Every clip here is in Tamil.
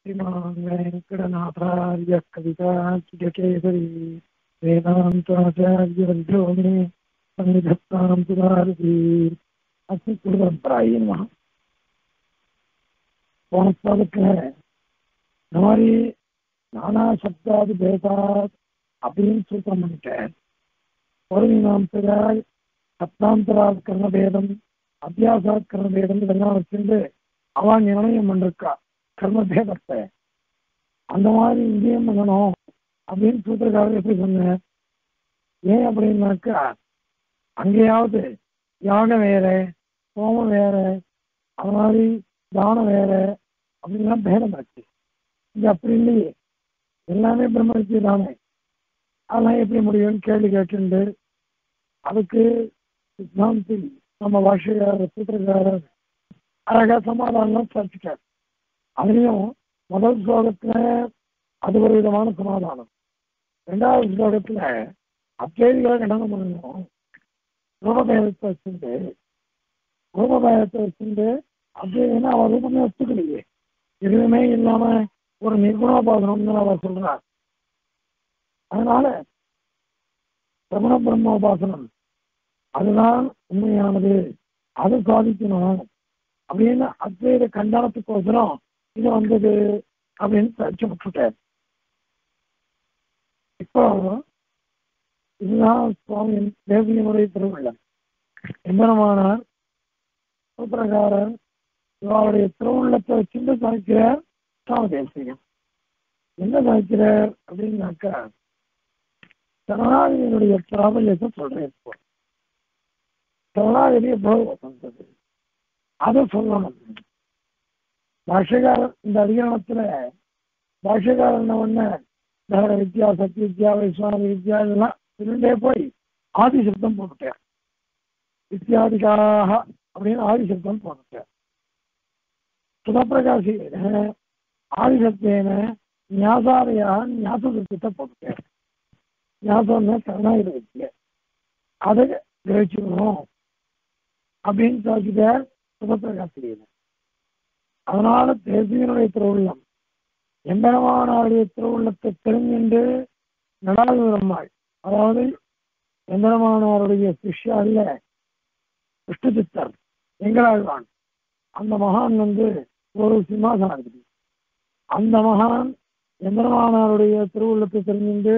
श्रीमान् वेङ्कटनाथार्य कविताचिकेसरी वेदान्ताचार्यवन्ध्यो मे सन्निधत्तां सुधारति अस्मि குருபரம்பராயே நம போன ஸ்லோகத்துல இந்த மாதிரி நானா சப்தாது பேதாத் அப்படின்னு சூத்திரம் பண்ணிட்டேன் ஒரு மீமாம்சகால் சப்தாந்தராத் கர்மபேதம் அத்தியாசாத் கர்மபேதம் இதெல்லாம் வச்சிருந்து அவன் நிர்ணயம் பண்ணிருக்கா கர்மபேதத்தை அந்த மாதிரி இங்கேயும் பண்ணணும் அப்படின்னு சூத்திரக்காரர் எப்படி சொன்னேன் ஏன் அப்படின்னாக்கா அங்கேயாவது யாகம் வேற ஹோமம் வேற அது மாதிரி தானம் வேற அப்படின்லாம் பேதம் இருக்கு இங்க அப்படி இல்லையே எல்லாமே பிரம்மவித்தியை தானே அதெல்லாம் எப்படி முடியும்னு கேள்வி கேட்டுண்டு அதுக்கு சித்தாந்தி நம்ம பாஷையாளர் சூத்திரக்காரர் அழகா சமாதானம் சாதிச்சிட்டார் அதுலயும் முதல் ஸ்லோகத்துல அது ஒரு விதமான சமாதானம் ரெண்டாவது ஸ்லோகத்துல அச்செய்திகளை கண்டனம் பண்ணணும் ரூபபேதத்தை வச்சுட்டு ரூபபேதத்தை வச்சுட்டு அச்செய்தினா அவன் ரூபமே ஒத்துக்கலையே எதுவுமே இல்லாம ஒரு நிர்குணோபாசனம்னு அவ சொல்றார் அதனால பிரமண பிரம்மோபாசனம் அதுதான் உண்மையானது அது சாதிக்கணும் அப்படின்னு அத்வைத கண்டனத்துக்கோசரம் இது வந்தது அப்படின்னு தச்சு விட்டுட்டார் இப்போ இதுதான் சுவாமி தேசியமுறை திருவிழம் எம்பெருமானார் சூத்திரக்காரர் இவருடைய திருவுள்ளத்தை வச்சுட்டு சாய்க்கிறார் சுவாமி தேசியம் என்ன சாய்க்கிறார் அப்படின்னாக்கா சரணாகதியினுடைய பிராபல்யத்தை சொல்றேன் இப்போ சரணாகதி எவ்வளவு வந்தது அதை சொல்லணும் பாஷகாரர் இந்த அதிகாரத்துல பாஷகாரர் என்ன பண்ண தகர வித்யா சக்தி வித்யா வைஸ்வான வித்யா இதெல்லாம் இரண்டே போய் ஆதி சப்தம் போட்டுட்டேன் வித்யாதிகாக அப்படின்னு ஆதி சப்தம் போட்டுட்டேன் சுதப்பிரகாசி ஆதிசக்தேன ஞாசாதையாக ஞாச சப்தத்தை போட்டுட்டேன் ஞாசம்னா கருணாயுத வித்யா அதை கிரகிச்சுக்கணும் அப்படின்னு சொல்லிட்டார் சுபப்பிரகாசிரியர் அதனால தேசியனுடைய திருவுள்ளம் எம்பெருமானாருடைய திருவுள்ளத்தை தெரிஞ்சுண்டு நடாதுரம்மாள் அதாவது எம்பெருமானாருடைய சிஷ்யா அல்ல விஷ்ணு சித்தர் எங்களாழ்வான் அந்த மகான் வந்து ஒரு சிம்மாசனாதிபதி அந்த மகான் எம்பெருமானாருடைய திருவுள்ளத்தை தெரிஞ்சுண்டு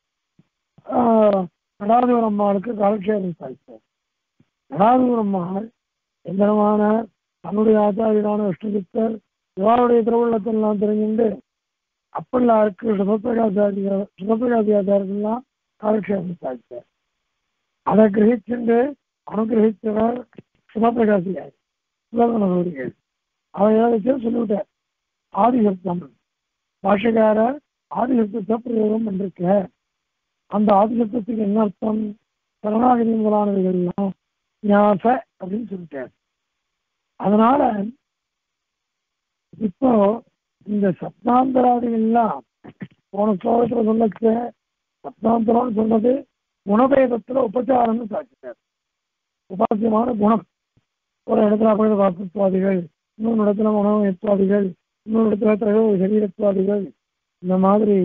நடாதுரம்மாளுக்கு காலக்ஷேபம் சாதித்தார் நடாதுரம்மாள் எம்பெருமானார் தன்னுடைய ஆச்சாரியரான விஷ்ணுசித்தர் இவருடைய திருவுள்ளத்தெல்லாம் தெரிஞ்சுண்டு அப்படிலாருக்கு சுபப்பிரகாசாரிய சுபப்பிரகாசியாச்சாரியெல்லாம் காலக்ஷேபம் சாதித்தார் அதை கிரகிச்சுண்டு அனுகிரகித்தவர் சுபப்பிரகாசியார் சுலகனூரிகள் அதை வச்சு சொல்லிவிட்டார் ஆதிசப்தம் பாஷகாரர் ஆதிசப்தத்தை பிரயோகம் பண்ணிருக்க அந்த ஆதிசப்தத்துக்கு என்ன அர்த்தம் சரணாகதி முதலானவைகள்லாம் ஞாச அப்படின்னு சொல்லிட்டார் அதனால இப்போ இந்த சப்தாந்தராதிகள்லாம் போன ஸ்லோகத்துல சொல்லச்ச சப்தாந்தரம்னு சொன்னது குணபேதத்துல உபச்சாரம்னு சாட்சிட்டார் உபாசியமான குணம் ஒரு இடத்துல அபகத வாசத்துவாதிகள் இன்னொரு இடத்துல மனோயத்துவாதிகள் இன்னொரு இடத்துல திரக சரீரத்துவாதிகள் இந்த மாதிரி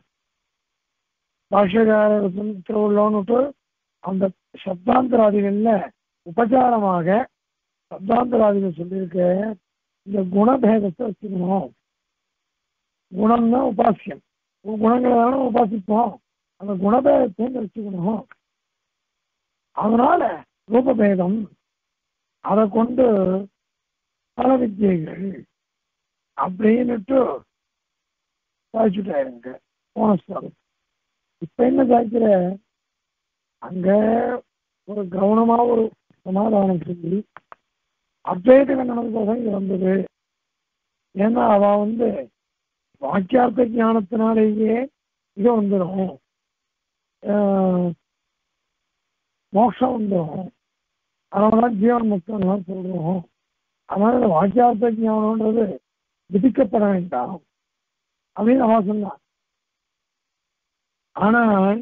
பாஷ்யகார திருவுள்ளோன்னுட்டு அந்த சப்தாந்தராதிகள்ல உபச்சாரமாக சப்தாந்தராதிகள் சொல்லியிருக்க இந்த குணபேதத்தை வச்சுக்கணும் குணம் தான் உபாசியம் குணங்களை தானே உபாசிப்போம் அந்த குணபேதத்தை வச்சுக்கணும் அதனால ரூபபேதம் அதை கொண்டு பல வித்தியைகள் அப்படின்னுட்டு சாய்ச்சுட்டாருங்க போன ஸ்லோகம் இப்ப என்ன சாய்க்கிற அங்க ஒரு கவனமா ஒரு சமாதானம் சொல்லி அத்வைத கண்டனத்துக்கோசம் இது வந்தது ஏன்னா அவ வந்து வாக்கியார்த்த ஞானத்தினாலேயே இது வந்துடும் மோட்சம் வந்துடும் அதனாலதான் ஜீவன் முக்தம் சொல்றோம் அதனால இந்த வாக்கியார்த்த ஞானம்ன்றது விதிக்கப்பட வேண்டாம் அப்படின்னு அவன் சொன்னான் ஆனால்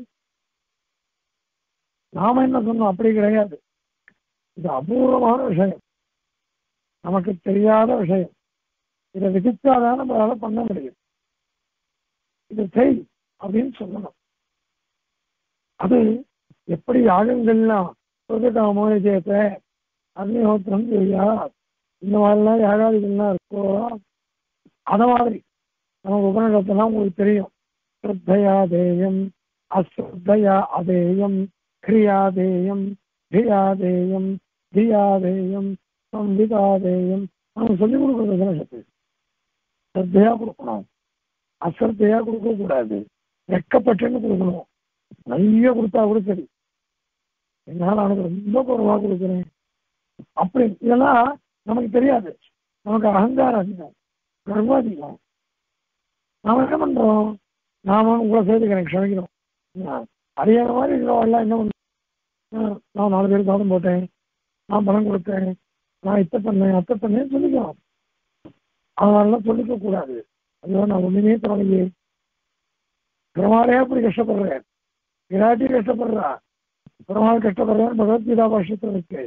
நாம என்ன சொன்னோம் அப்படி கிடையாது இது அபூர்வமான விஷயம் நமக்கு தெரியாத விஷயம் இதை விதித்தாதான் நம்மளால பண்ண முடியும் இதை செய் அப்படின்னு சொல்லணும் அது எப்படி யாகங்கள்லாம் சொர்க்ககாமோ விஜயத்தை அக்னிஹோத்திரம் செய்யா இந்த மாதிரிலாம் யாகாதிகள்லாம் இருக்கோ அத மாதிரி நமக்கு உபநிடத்தெல்லாம் உங்களுக்கு தெரியும் ஸ்ரத்தையா தேயம் அஸ்ரத்தையா அதேயம் கிரியாதேயம் தியாதேயம் தியாதேயம் சம்விதாதேயம் நமக்கு சொல்லிக் கொடுக்குறது உபநிஷத்து ஸ்ரத்தையா கொடுக்கணும் அஸ்ரத்தையா கொடுக்க கூடாது வெக்கப்பட்டுன்னு கொடுக்கணும் நிறைய கொடுத்தா கூட சரி என்னால் அவனுக்கு ரொம்ப குறைவா கொடுக்குறேன் அப்படி இதெல்லாம் நமக்கு தெரியாது நமக்கு அகங்காரம் அதிகம் கர்வாதிகம் நாம என்ன பண்றோம் நாம உங்களை சேர்த்துக்கிறேன் க்ஷமிக்கிறோம் அறியாத மாதிரி இருக்கிறோம் எல்லாம் என்ன பண்றோம் நான் நாலு பேர் சாதம் போட்டேன் நான் பணம் கொடுத்தேன் நான் இத்தை பண்ணேன் அத்தை பண்ணேன்னு சொல்லிக்கிறோம் அதனாலலாம் சொல்லிக்க கூடாது ஐயோ நான் ஒண்ணுமே தொடங்கலையே பெருமாளே அப்படி கஷ்டப்படுறேன் விராட்டி கஷ்டப்படுறா பெருமாள் கஷ்டப்படுறேன் பகவத்கீதா பாஷ்யத்தில் இருக்கு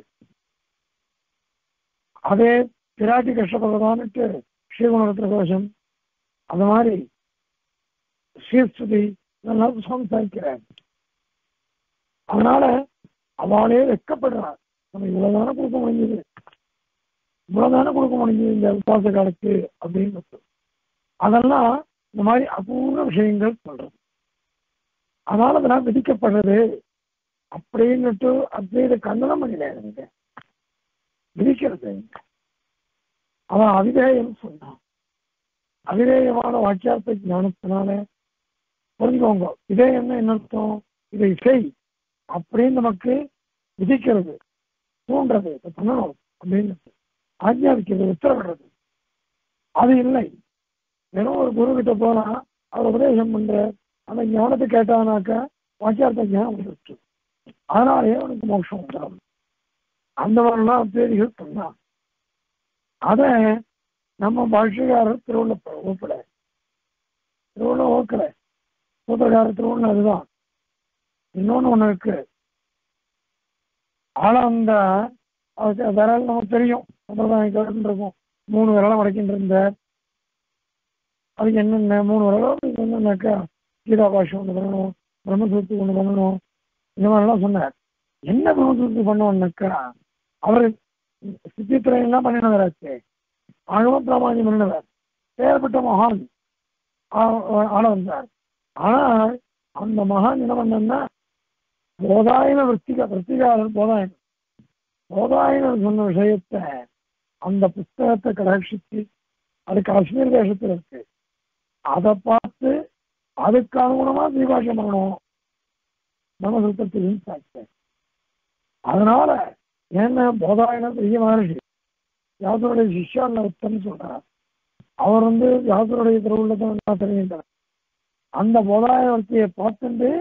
அதே பிராட்டி கஷ்டப்படுறதான்ட்டு ஸ்ரீகுணரத்ன கோஷம் அந்த மாதிரி ஸ்ரீஸ்துதி இதெல்லாம் சம்சாரிக்கிறேன் அதனால அவளே வெக்கப்படுறா நம்ம இவ்வளவுதானே கொடுக்க முடிஞ்சது இவ்வளவுதானே கொடுக்க முடிஞ்சது இந்த உபாச காலத்து அப்படின்னு அதெல்லாம் இந்த மாதிரி அபூர்வ விஷயங்கள் சொல்றது அதனால அதெல்லாம் விதிக்கப்படுறது அப்படின்னுட்டு அத்வைத கண்டனம் பண்ணிடாருங்க விதிக்கிறது அவன் அவிதேயம் சொன்னான் அவிதேயமான வாக்கியார்த்த ஞானத்தினால புரிஞ்சுக்கோங்க விதேயம்னா என்ன அர்த்தம் இதை செய் அப்படின்னு நமக்கு விதிக்கிறது தூண்டுறது இதை பண்ணணும் அப்படின்னு ஆஜ்ஞாபிக்கிறது உத்தரவிடுறது அது இல்லை வெறும் ஒரு குரு கிட்ட போனா அவர் உபதேசம் பண்ற அந்த ஞானத்தை கேட்டானாக்கா வாக்கியார்த்த ஞானம் வந்துருச்சு அதனாலேயே அவனுக்கு மோட்சம் வந்துடும் அந்த மாதிரிலாம் தேதிகள் சொன்னான் அத நம்ம பாஷ்யக்காரர் திருவுள்ள ஓப்பல திருவுள்ள ஓக்கல சூத்திரக்காரர் திருவுள்ள அதுதான் இன்னொன்னு ஒண்ணு இருக்கு ஆனா அந்த அதுக்கு விரல் நமக்கு தெரியும் சம்பிரதாயம் கேட்டுருக்கோம் மூணு விரலம் வரைக்கும் இருந்த அதுக்கு என்னென்ன மூணு விரலம் என்னென்னாக்கா கீதா பாஷம் ஒன்று பண்ணணும் பிரம்மசூத்து ஒன்று பண்ணணும் இந்த மாதிரிலாம் சொன்னார் என்ன பிரம்மசூத்து பண்ணுவோம்னாக்கா அவர் சித்தித்திரையெல்லாம் பண்ணினவராச்சு ஆழவம் பிராமணியம் பண்ணினவர் பேர்பட்ட மகான் ஆள வந்தார் ஆனால் அந்த மகான் என்ன பண்ணா போதாயன விற்த்திக விற்த்திகாரர் போதாயன் போதாயனர் சொன்ன விஷயத்தை அந்த புஸ்தகத்தை கடாட்சித்து அது காஷ்மீர் தேசத்தில் இருக்கு அதை பார்த்து அதுக்கு அனுகுணமா தீபாஷம் பண்ணணும் நம்ம சுத்தத்தையும் சாட்சி அதனால ஏன்னா போதாயன பெரிய மகர்ஷி யாதருடைய சிஷ்யாவில் உத்தம்னு சொல்றார் அவர் வந்து யாதருடைய திருவுள்ளத்தை தெரிவித்தார் அந்த போதாயவர்த்தியை பார்த்துட்டு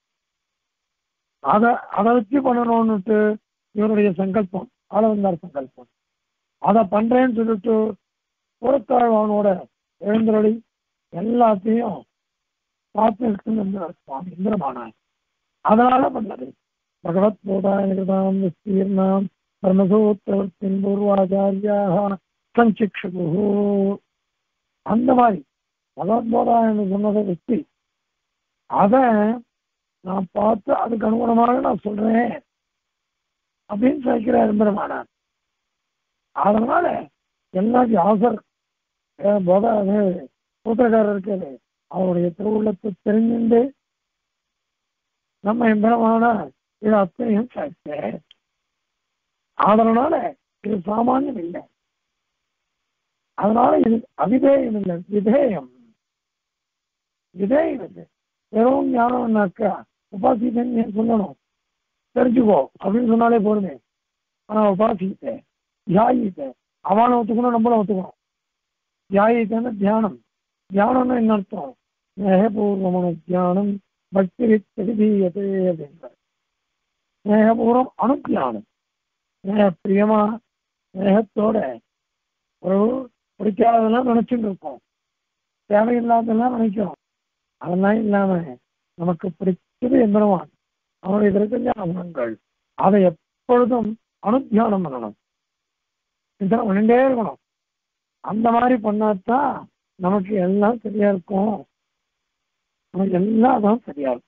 அதை அதை வச்சு பண்ணணும்னுட்டு இவருடைய சங்கல்பம் ஆளவந்தார் சங்கல்பம் அதை பண்றேன்னு சொல்லிட்டு புறத்தாழ்வானோட எழுந்தருளி எல்லாத்தையும் பார்த்து இருக்குன்னு சுவாமி இந்திரமானார் அதனால பண்ணது பகவத் போதாயகிருதாம் விஸ்தீர்ணாம் பிரம்மசூத்திரவர்த்தின் பூர்வாச்சாரியாக சஞ்சிக்ஷகு அந்த மாதிரி பகவத் போதாயன் சொன்னதை வச்சு அதை நான் பார்த்து அதுக்கு அனுகுணமாக நான் சொல்றேன் அப்படின்னு சொல்லிக்கிறார் பெருமானார் அதனால எல்லா வியாசர் போத சூத்திரக்காரர் இருக்காரு அவருடைய திருவுள்ளத்தை தெரிஞ்சுண்டு நம்ம எம்பெருமான இது அத்தனையும் சாட்சி அதனால இது சாமானியம் இல்லை அதனால இது அவிதேயம் இல்லை விதேயம் விதேயம் இல்லை வெறும் ஞானம்னாக்கா உபாசித்தேன்னு ஏன் சொல்லணும் தெரிஞ்சுக்கோ அப்படின்னு சொன்னாலே போதுமே ஆனா உபாசித்தேன் தியாயித்தேன் அவனை ஒத்துக்கணும் நம்மளும் ஒத்துக்கணும் தியாயித்தேன்னு தியானம் தியானம்னா என்ன அர்த்தம் ஸ்நேகபூர்வமான தியானம் பக்தி பிரதிதீயதே அப்படின்றார் ஸ்நேகபூர்வம் அனுத்தியானம் ஸ்நேக பிரியமா ஸ்நேகத்தோட ஒரு பிடிக்காததெல்லாம் நினைச்சுட்டு இருக்கோம் தேவையில்லாததெல்லாம் நினைக்கிறோம் அதெல்லாம் இல்லாம நமக்கு பிடிச்சது எம்பெருமான் அவனுடைய திருக்கஞ்ச குணங்கள் அதை எப்பொழுதும் அனுத்தியானம் பண்ணணும் சிந்தனை பண்ணிட்டே இருக்கணும் அந்த மாதிரி பண்ணாதான் நமக்கு எல்லாம் சரியா இருக்கும் நமக்கு எல்லாம் தான் சரியா இருக்கும்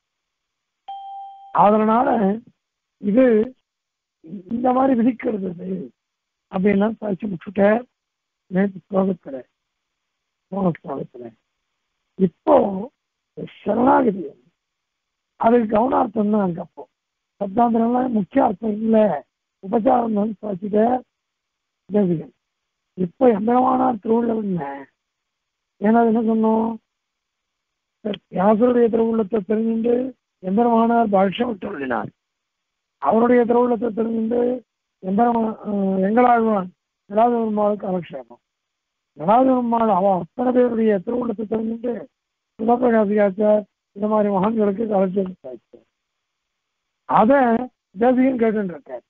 அதனால இது இந்த மாதிரி விதிக்கிறது இது அப்படின்லாம் சாட்சி முடிச்சுட்ட நேற்று ஸ்லோகத்துல போன ஸ்லோகத்துல இப்போ சரணாகதி அதுக்கு கவனார்த்தம் தான் அங்க அப்போ சப்தாந்திரம்லாம் முக்கிய அர்த்தம் இல்லை உபச்சாரம் தான் சாட்சிட்ட தேசிகன் இப்போ எம்பெருமானார் திருவுள்ளம் என்ன ஏன்னா அது என்ன சொன்னோம் யாசருடைய திருவுள்ளத்தை தெரிஞ்சுட்டு எம்பெருமானார் பாஷ்யம் விட்டு எழுதினார் அவருடைய திருவுள்ளத்தை தெரிஞ்சுட்டு எம்பெருமா எங்களாழ்வான் நடாது பெருமாளுக்கு அவக்ஷேபம் நடாது பெருமாள் அவன் அத்தனை பேருடைய திருவுள்ளத்தை தெரிஞ்சுட்டு சுதப்பிரகாசியாச்சார் இந்த மாதிரி மகான்களுக்கு கலெக்டர் அதை தேசிகன் கேட்டு இருக்கார்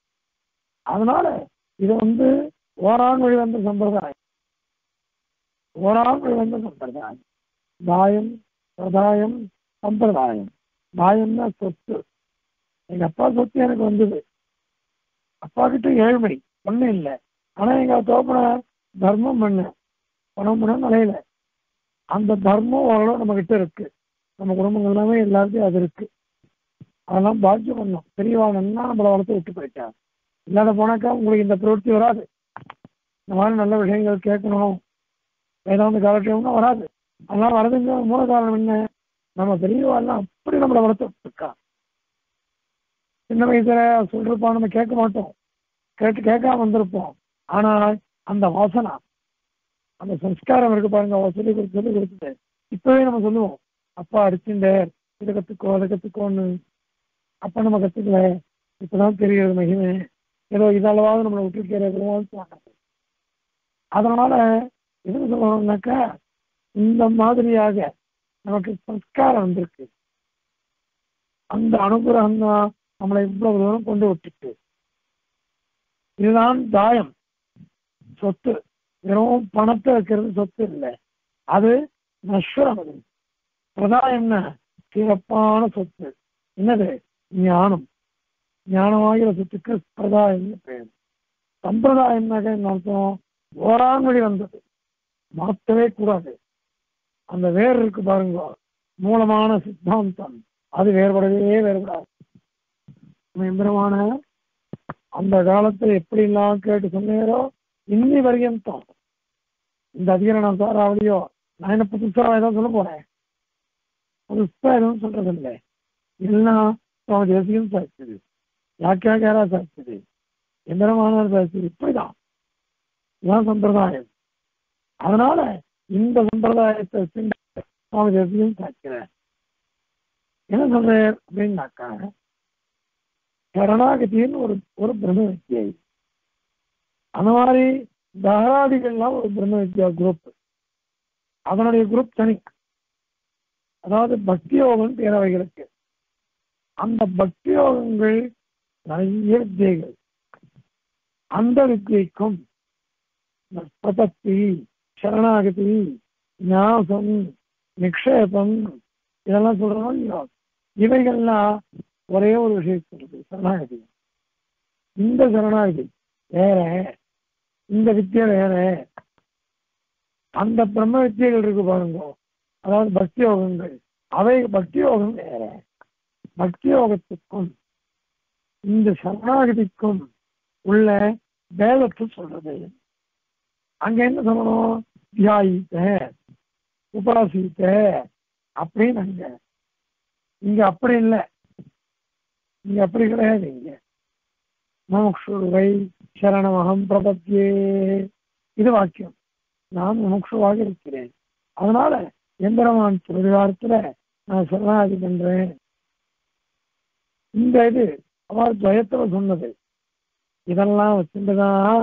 அதனால இது வந்து ஓரான் வழி வந்த சம்பிரதாயம் ஓரான் வழி வந்த சம்பிரதாயம் தாயம் பிரதாயம் சம்பிரதாயம் தாயம்னா சொத்து எங்க அப்பா சொத்து எனக்கு வந்தது அப்பா கிட்ட ஏழ்மை ஒண்ணும் இல்லை ஆனா எங்க தோப்பன தர்மம் பண்ண பணம் பண்ண நிலையில அந்த தர்மம் ஓரளவு நம்ம கிட்ட இருக்கு நம்ம குடும்பங்கள் எல்லாமே எல்லாத்தையும் அது இருக்கு அதெல்லாம் பாக்கியம் பண்ணோம் பெரியவா நல்லா நம்மளை வளர்த்து விட்டு போயிட்டா இல்லாத போனாக்கா உங்களுக்கு இந்த பிரவൃத்தி வராது இந்த மாதிரி நல்ல விஷயங்கள் கேட்கணும் வேதாந்த காலட்சியம்னா வராது அதெல்லாம் வரதுங்க மூல காரணம் என்ன நம்ம பெரியவாள்லாம் அப்படி நம்மளை வளர்த்து விட்டுருக்கா சின்ன வயசுல சொல்றப்பா நம்ம கேட்க மாட்டோம் கேட்டு கேட்காம வந்திருப்போம் ஆனால் அந்த வாசனா அந்த சம்ஸ்காரம் இருக்கு பாருங்க அவ சொல்லி கொடுத்து சொல்லி கொடுத்துட்டு இப்பவே நம்ம சொல்லுவோம் அப்பா அடிச்சுட்ட இதை கத்துக்கோ அதை கத்துக்கோன்னு அப்ப நம்ம கத்துக்கல இப்பதான் தெரியுது மகிமை ஏதோ இதளவாவது நம்மளை விட்டுருக்கிறோம் அதனால என்ன சொல்லணும்னாக்கா இந்த மாதிரியாக நமக்கு சம்ஸ்காரம் வந்திருக்கு அந்த அனுகிரகம் தான் நம்மளை இவ்வளவு தூரம் கொண்டு விட்டுட்டு இதுதான் தாயம் சொத்து வெறும் பணத்தை வைக்கிறது சொத்து இல்லை அது நஸ்வரம் அது பிரதாயம்னா சிறப்பான சொத்து என்னது ஞானம் ஞானமாகிற சொத்துக்கு பிரதாயம்னு பேர் சம்பிரதாயம்னாக்க என்ன அர்த்தம் ஓராங்கடி வந்தது மாற்றவே கூடாது அந்த வேர் இருக்கு பாருங்க மூலமான சித்தாந்தம் அது வேறுபடவே வேறுபடாது எம்பரமான அந்த காலத்துல எப்படி எல்லாம் கேட்டு சொன்னீரோ இன்னி வரையந்தம் இந்த அதிகரணம் சாராவளியோ நான் என்ன புதுசா ஏதாவது சொல்ல போறேன் புதுசா எதுவும் சொல்றது இல்லை எல்லாம் சுவாமி தேசியம் சாய்ச்சது யாக்கியாக்காரா சாய்ச்சது எந்திரமானார் சாய்ச்சது இப்படிதான் இதுதான் சம்பிரதாயம் அதனால இந்த சம்பிரதாயத்தை வச்சு சுவாமி தேசியம் சாய்க்கிறேன் என்ன சொல்றார் அப்படின்னாக்கா சரணாகதின்னு ஒரு ஒரு பிரம்ம வித்தியை அந்த மாதிரி தகராதிகள்லாம் ஒரு பிரம்ம வித்யா குரூப் அதனுடைய குரூப் தனி அதாவது பக்தி யோகம் பேரவைகளுக்கு அந்த பக்தி யோகங்கள் நிறைய வித்தியைகள் அந்த வித்தியைக்கும் பிரபத்தி சரணாகதி ஞாசம் நிக்ஷேபம் இதெல்லாம் சொல்றோம் இல்லையோ இவைகள்லாம் ஒரே ஒரு விஷயம் சொல்றது சரணாகதி இந்த சரணாகதி வேற இந்த வித்தியை வேற அந்த பிரம்ம வித்தியைகள் இருக்கு பாருங்க அதாவது பக்தி யோகங்கள் அவை பக்தி யோகம் வேற பக்தி யோகத்துக்கும் இந்த சரணாகதிக்கும் உள்ள வேதத்தை சொல்றது அங்க என்ன சொல்லணும் தியாயித்த உபாசித்த அப்படின்னு அங்க இங்க அப்படி இல்லை இங்க அப்படி கிடையாது இங்க முமுக்ஷுவை சரணமகம் பிரபத்தியே இது வாக்கியம் நான் முமுக்ஷுவாக இருக்கிறேன் அதனால எந்திரமான் திருவிழாரத்துல நான் சரணாகதி பண்றேன் இந்த இது அவர் ஜெயத்துல சொன்னது இதெல்லாம் வச்சுட்டுதான்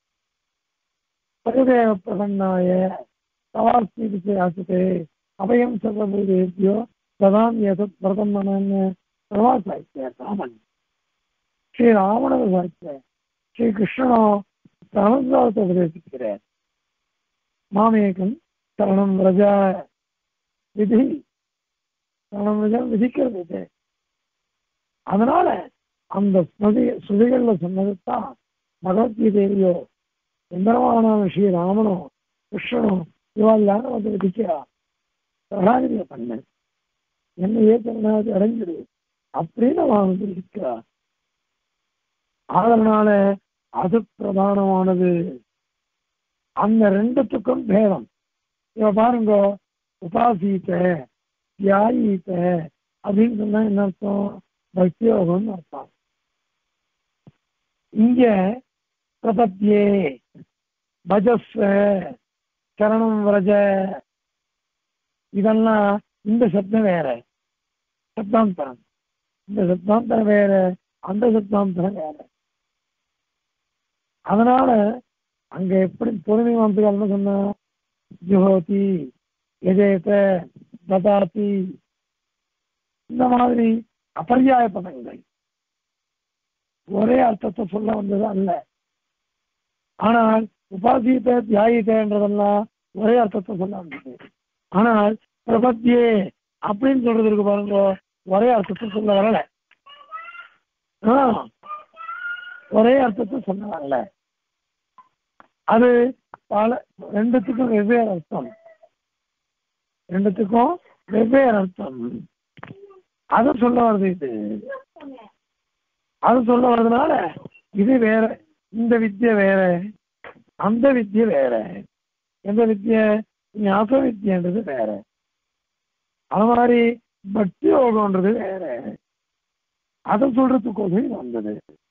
பரிதேவ பிரசன்னாய சவாஸ்மீதிக்கு ஆசித்தே அபயம் சர்வபூதேபியோ ததாம் ஏதத் பிரதம் மனன்னு பிரவாசாய்க்க ராமன் ஸ்ரீ ராமனது சாய்க்க ஸ்ரீ கிருஷ்ணனோ சரணத்தை உபதேசிக்கிறார் மாமேகம் சரணம் ரஜா விதி சரணம் ரஜா விதிக்கிறது இது அதனால அந்த ஸ்மதி ஸ்ருதிகள்ல சொன்னதுதான் பகவத்கீதையிலையோ எம்பெருமானான ஸ்ரீராமனும் கிருஷ்ணனும் இவள் எல்லாரும் வந்து விதிக்கிறா சரணாகதியை பண்ண என்னையே சரணாகதி அடைஞ்சிடு அப்படின்னு அவன் வந்து இருக்கிறா அதனால அது பிரதானமானது அந்த ரெண்டுத்துக்கும் பேதம் இவ பாருங்க உபாசீத்த தியாயித்த அப்படின்னு சொன்னா என்ன அர்த்தம் பக்தியோகம்னு அர்த்தம் இங்க பிரபத்தியே பஜஸ்வ சரணம் வரஜ இதெல்லாம் இந்த சப்தம் வேற சப்தாந்தரம் இந்த சப்தாந்தரம் வேற அந்த சப்தாந்தரம் வேற அதனால அங்க எப்படி பொறுமை மாந்தர்கள் என்ன சொன்னா ஜுஹோதி எஜேத ததாதி இந்த மாதிரி அபர்யாய பதங்கள் ஒரே அர்த்தத்தை சொல்ல வந்தது அல்ல ஆனால் உபாசித்த தியாயித்தன்றதெல்லாம் ஒரே அர்த்தத்தை சொல்ல வந்தது ஆனால் பிரபத்தியே அப்படின்னு சொல்றதுக்கு பாருங்க ஒரே அர்த்தத்தை சொல்ல வரல ஆ, ஒரே அர்த்தத்தை சொல்ல வரல அது பல ரெண்டுத்துக்கும் வெவ்வேறு அர்த்தம் ரெண்டுத்துக்கும் வெவ்வேறு அர்த்தம் அது சொல்ல வருது இது அது சொல்ல வர்றதுனால இது வேற இந்த வித்தியை வேற அந்த வித்தியை வேற எந்த வித்தியை ஞாபக வித்தியன்றது வேற அது மாதிரி பக்தி யோகம்ன்றது வேற அதை சொல்றதுக்கோசம் இது வந்தது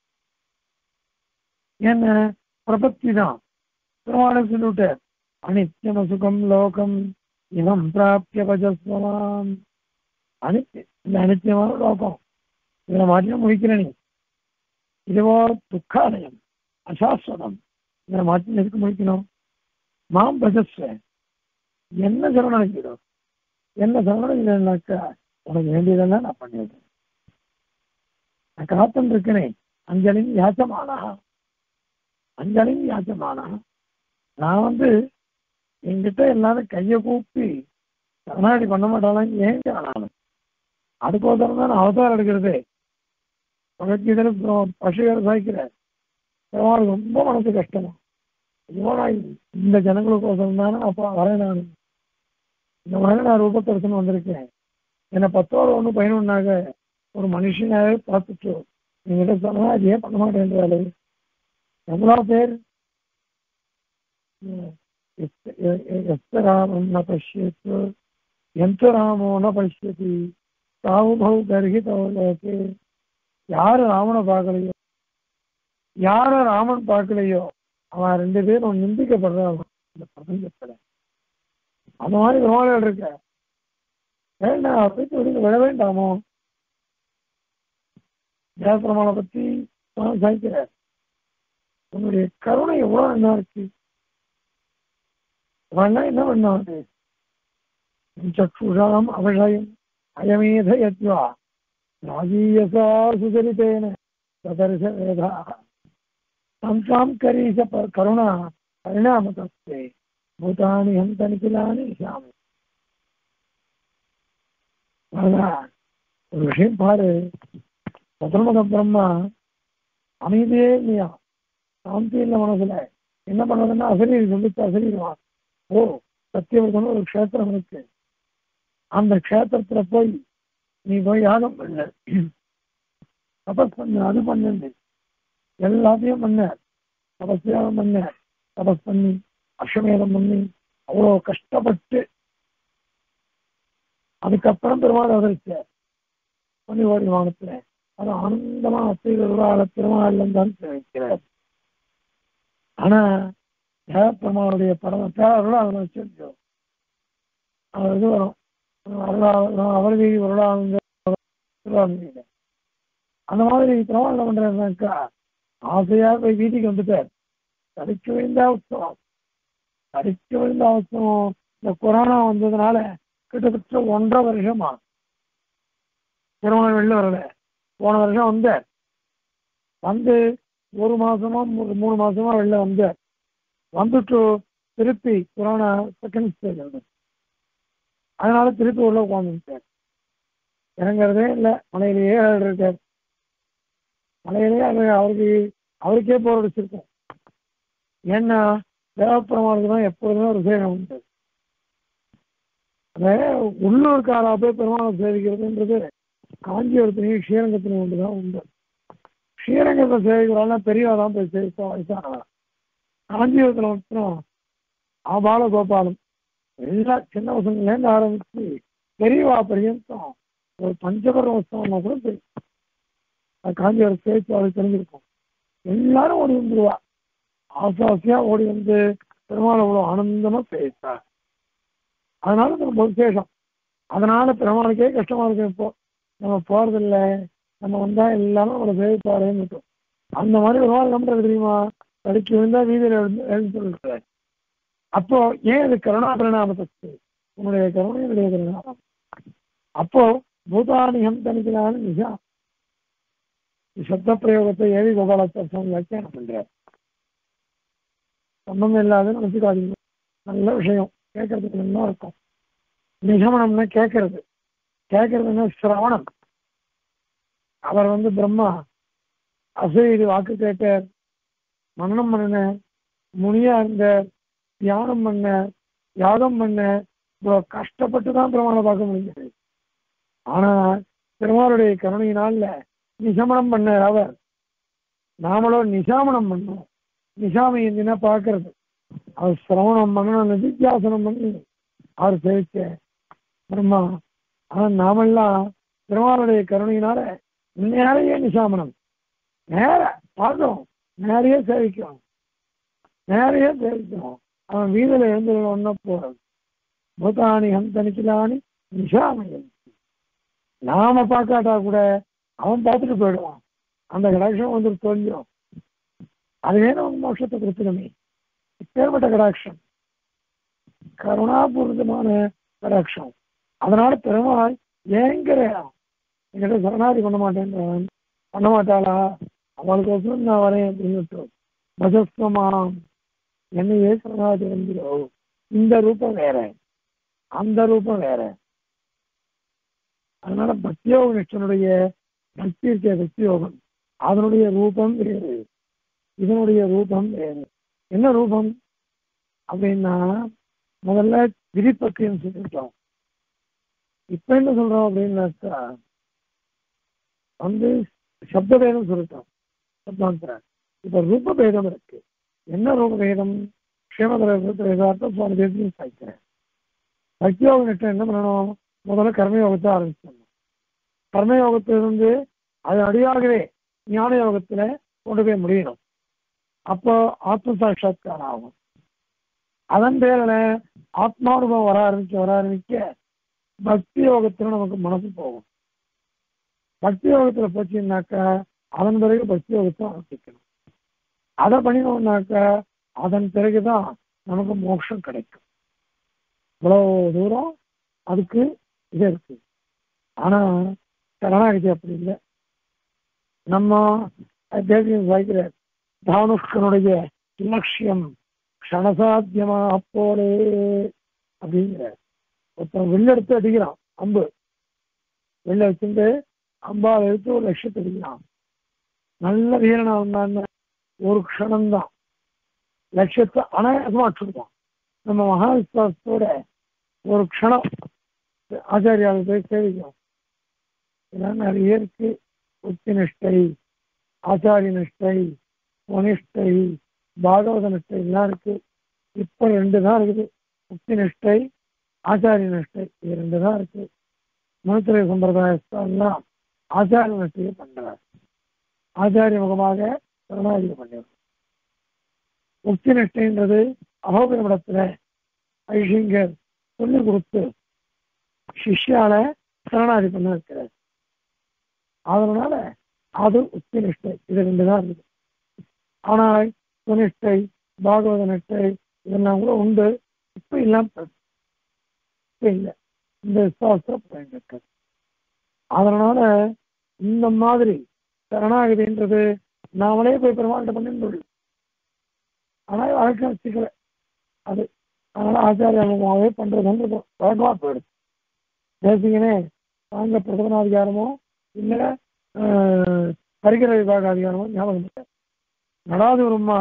என்ன பிரபத்தி தான் பெருமாள் சொல்லிட்டு அனித்தியம் சுகம் லோகம் இவம் பிராப்திய பஜஸ்வமாம் அனித்திய இந்த அனித்தியமான லோகம் இதில் மாற்றினா முடிக்கிற நீ இதுவோ துக்காலயம் அசாஸ்வதம் இதில் மாற்றி எதுக்கு முடிக்கணும் மாம் பஜஸ்வ என்ன சரணடைக்கிறோம் என்ன சரணடைக்கிறேன்னாக்கா உனக்கு வேண்டியதெல்லாம் நான் பண்ணிடுறேன் நான் காத்துன்னு இருக்கனே அஞ்சலின் யாச்சமானா அஞ்சலின் யாச்சமானா நான் வந்து என்கிட்ட எல்லாரும் கையை கூப்பி சரணாடி பண்ண மாட்டாலும் ஏங்க நான் அதுக்கோசரம் தான் நான் அவதாரம் எடுக்கிறதே பகவத்கீதையில் பசுகர் சாய்க்கிறார் பெருமாள் ரொம்ப மனசு கஷ்டமா ஐயோ நான் இந்த ஜனங்களுக்கோசரம் தானே அப்போ வரேன் நான் இந்த மாதிரி நான் ரூபத்தரசன் வந்திருக்கேன் என்னை பத்தோட ஒன்று பதினொன்னாக ஒரு மனுஷனாவே பார்த்துட்டு என்கிட்ட சரணாதியே பண்ண மாட்டேன்றாரு எவ்வளோ பேர் எஸ்த ராமம் ந பசியத்து எந்த ராமோ ந பசியதி தாவுபவு கர்ஹிதவர்களுக்கு யாரு ராமனை பார்க்கலையோ யார ராமன் பார்க்கலையோ அவன் ரெண்டு பேரும் நிந்திக்கப்படுறான் இந்த பிரபஞ்சத்துல அந்த மாதிரி விமானங்கள் இருக்க வேண்டாம் அப்படின்னு வெளியில விழ வேண்டாமோ தேவப்பிரமாணை பத்தி நான் சாய்க்கிறார் உன்னுடைய கருணை எவ்வளவு நல்லா இருக்கு அவன்லாம் என்ன பண்ணாது சக்ஷுஷாம் அவஷயம் அயமேத யத்வா ராஜீயசா சுசரித்தேன சதர்ஷ வேதா சம்சாம் கரீச ப- கருணா பரிணாமதஸ்தே பூதானி ஹந்த நிகிலானி சாமி அதான் ஒரு விஷயம் பாரு சதுர்முக பிரம்மா அமைதியே இல்லையா சாந்தி இல்லை மனசுல என்ன பண்ணுறதுன்னா அசரீர் சொல்லிச்சு அசரீருவான் ஓ சத்தியவர்தன் ஒரு க்ஷேத்திரம் இருக்கு அந்த க்ஷேத்திரத்துல போய் நீ போய் யாகம் பண்ண தபஸ் பண்ணு அது பண்ணு எல்லாத்தையும் பண்ண தபஸ் யாகம் பண்ண தபஸ் பண்ணி அஸ்வமேதம் பண்ணி அவ்வளோ கஷ்டப்பட்டு அதுக்கப்புறம் பெருமாள் அவதரிச்சார் பண்ணி ஓடி வானத்துல அது ஆனந்தமா அத்தைகளோட பெருமாள் தான் வைக்கிறார் ஆனா தேவப்பெருமானுடைய படம் பேரோட அதில் வச்சிருக்கோம் அவர் இது வரும் அவர் வீதி வருடாங்க திருவாரூர் அந்த மாதிரி பெருமாள் என்ன பண்றாருனாக்கா ஆசையா போய் வீதிக்கு வந்துட்டார் தடிக்க விழுந்த உற்சவம் தடிக்க விழுந்த உற்சவம் இந்த கொரோனா வந்ததுனால கிட்டத்தட்ட ஒன்றரை வருஷமா பெருமாள் வெளில வரல போன வருஷம் வந்தார் வந்து ஒரு மாசமா மூ- மூணு மாசமா வெளில வந்தார் வந்துட்டு திருப்பி கொரோனா செகண்ட் ஸ்டேஜ் வந்து அதனால திருப்பி உள்ள உட்காந்துட்டார் இறங்குறதே இல்லை மலையிலேயே இருக்கார் மலையிலேயே அது அவருக்கு அவருக்கே போர் அடிச்சிருக்கும் ஏன்னா தேவப்பெருமானுக்கு தான் எப்பொழுதுமே ஒரு சேகம் உண்டு அதே உள்ளூர்காரா போய் பெருமாளை சேவிக்கிறதுன்றது காஞ்சிபுரத்திலையும் ஸ்ரீரங்கத்திலையும் ஒன்று தான் உண்டு ஸ்ரீரங்கத்தை சேவிக்கிறாங்கன்னா பெரியவா தான் போய் சேவிப்பா வயசானவா காஞ்சிபுரத்தில் மட்டும் ஆபால கோபாலம் எல்லா சின்ன பசங்கள்லேருந்து ஆரம்பிச்சு பெரியவா பர்யந்தம் ஒரு பஞ்சபர உற்சவம்னா கூட தெரியும் அது காஞ்சிபுரம் சேவிச்சு அவளுக்கு தெரிஞ்சிருக்கும் எல்லாரும் ஓடி வந்துருவா ஆசை ஆசையா ஓடி வந்து பெருமாள் அவ்வளோ ஆனந்தமா சேவித்தா அதனால இது ரொம்ப விசேஷம் அதனால பெருமாளுக்கே கஷ்டமா இருக்கும் இப்போ நம்ம போறதில்ல நம்ம வந்தா எல்லாமே அவளை சேவிப்பாருன்னு இருக்கும் அந்த மாதிரி ஒரு நாள் நம்புறது தெரியுமா தடுக்கி விழுந்தா வீதியில் எழுந்து எழுந்து சொல்லிருக்கிறார் அப்போ ஏன் இது கருணா பரிணாமத்துக்கு உன்னுடைய கருணையுடைய பரிணாமம் அப்போ பூதானிகம் தனிக்கலான்னு நிஜா சப்த பிரயோகத்தை ஏவி கோபாலத்தம் வியாக்கியானம் பண்றார் சம்பந்தம் இல்லாத நினைச்சுக்காதீங்க நல்ல விஷயம் கேட்கறதுக்கு நல்லா இருக்கும் நிகமனம்னா கேட்கறது கேட்கறதுன்னா சிரவணம் அவர் வந்து பிரம்மா அசைது வாக்கு கேட்டார் மனனம் பண்ண முனியா இருந்த தியானம் பண்ண யாகம் பண்ண இவ்வளோ கஷ்டப்பட்டு தான் பெருமாளை பார்க்க முடிஞ்சது ஆனா பெருமாளுடைய கருணையினால நிசமனம் பண்ணார் அவர் நாமளும் நிசாமனம் பண்ணோம் நிசாமி என்ன பார்க்கறது அவர் சிரவணம் பண்ணணும் நிதித்தியாசனம் பண்ணி அவர் சேவிச்ச பிரம்மா ஆனா நாமெல்லாம் பெருமாளுடைய கருணையினால நேரைய நிசாமனம் நேர பார்க்கிறோம் நேரையே சேவிக்கிறோம் நேரையே சேவிக்கிறோம் அவன் வீதியில எழுந்து ஒன்ன போறது பூதானி ஹந்தனிக்கலானி நிஷாமயம் நாம பார்க்காட்டா கூட அவன் பார்த்துட்டு போயிடுவான் அந்த கடாட்சம் வந்து தோல்வியும் அதுவே நமக்கு மோட்சத்தை கொடுத்துருமே இப்பேற்பட்ட கடாட்சம் கருணாபூர்வமான கடாட்சம் அதனால பெருமாள் ஏங்கிற என்கிட்ட சரணாதி பண்ண மாட்டேன்றான் பண்ண மாட்டாளா அவளுக்கு நான் வரேன் அப்படின்னு பஜஸ்வமாம் என்னையே சரணாதி வந்துடோ இந்த ரூபம் வேற அந்த ரூபம் வேற அதனால பக்தியோக நிஷ்டனுடைய பக்தி இருக்க பக்தி யோகம் அதனுடைய ரூபம் வேறு இதனுடைய ரூபம் வேறு என்ன ரூபம் அப்படின்னா முதல்ல விதிப்பத்தின்னு சொல்லிட்டோம் இப்ப என்ன சொல்றோம் அப்படின்னாக்கா வந்து சப்த பேதம் சொல்லிட்டோம் சப்தாந்தர இப்ப ரூப பேதம் இருக்கு என்ன ரூப பேதம் க்ஷேமதரத்தார்த்தம் சுவாமி தேசியம் சாய்க்கிறேன் பக்தியோக நிஷ்டம் என்ன பண்ணணும் முதல்ல கர்மயோகத்தை ஆரம்பிச்சிடணும் கர்மயோகத்திலிருந்து அது அடியாகவே ஞான யோகத்துல கொண்டு போய் முடியணும் அப்போ ஆத்ம சாட்சாத்காரம் ஆகும் அதன் பேரில் ஆத்மானுபவம் வர ஆரம்பிக்க வர ஆரம்பிக்க பக்தி யோகத்துல நமக்கு மனசு போகும் பக்தி யோகத்துல போச்சுன்னாக்கா அதன் பிறகு பக்தி யோகத்தை ஆரம்பிக்கணும் அதை பண்ணினோம்னாக்கா அதன் பிறகுதான் நமக்கு மோட்சம் கிடைக்கும் இவ்வளவு தூரம் அதுக்கு இது இருக்கு ஆனா சரணாகதி அப்படி இல்லை நம்ம தேசியம் வாய்க்கிறார் தானுஷ்கனுடைய இலட்சியம் க்ஷணசாத்தியமா அப்போலே அப்படிங்கிற ஒருத்தன் வில்லு எடுத்து அடிக்கிறான் அம்பு வெளில வச்சுட்டு அம்பாவை எடுத்து ஒரு லட்சத்தை அடிக்கிறான் நல்ல வீரனா வந்தான்னு ஒரு க்ஷணம்தான் லட்சத்தை அனாயாசமா அடிச்சுடுவான் நம்ம மகாவிஸ்வாசத்தோட ஒரு க்ஷணம் ஆச்சாரியாவை போய் சேவிக்கும் இதெல்லாம் நிறைய இருக்கு உச்சி நிஷ்டை ஆச்சாரிய நிஷ்டை வனிஷ்டை பாகவத நிஷ்டை எல்லாம் இருக்கு இப்ப ரெண்டு தான் இருக்குது உச்சி நிஷ்டை ஆச்சாரிய நிஷ்டை இது ரெண்டு தான் இருக்கு மனுத்திரை சம்பிரதாயெல்லாம் ஆச்சாரிய நிஷ்டையை பண்றார் ஆச்சாரிய முகமாக கருணாதியை பண்ணிடுறோம் உச்சி நிஷ்டைன்றது அகோபுரமிடத்துல ஐஷிங்கர் சொல்லி கொடுத்து சிஷ்யால சரணாதி பண்ண வைக்கிறார் அதனால அது உச்சி நிஷ்டை இது ரெண்டு தான் இருக்குது ஆனால் சுனிஷ்டை பாகவத நிஷ்டை இதெல்லாம் கூட உண்டு இப்ப இல்லாம இப்ப இல்லை இந்த விசுவாசம் பயன்பெற்றது அதனால இந்த மாதிரி சரணாகதின்றது நாமளே போய் பெருமாள்கிட்ட பண்ணிட்டு ஆனால் வழக்கம் வச்சுக்கல அது அதனால ஆச்சாரியமாகவே பண்றதுன்றது வழக்கமா போயிடுது பேசிங்கனே தாங்க பிரதமனாதிகாரமோ இல்லை பரிகர விபாக அதிகாரமோ ஞாபகம் இல்லை நடாது பெருமாள்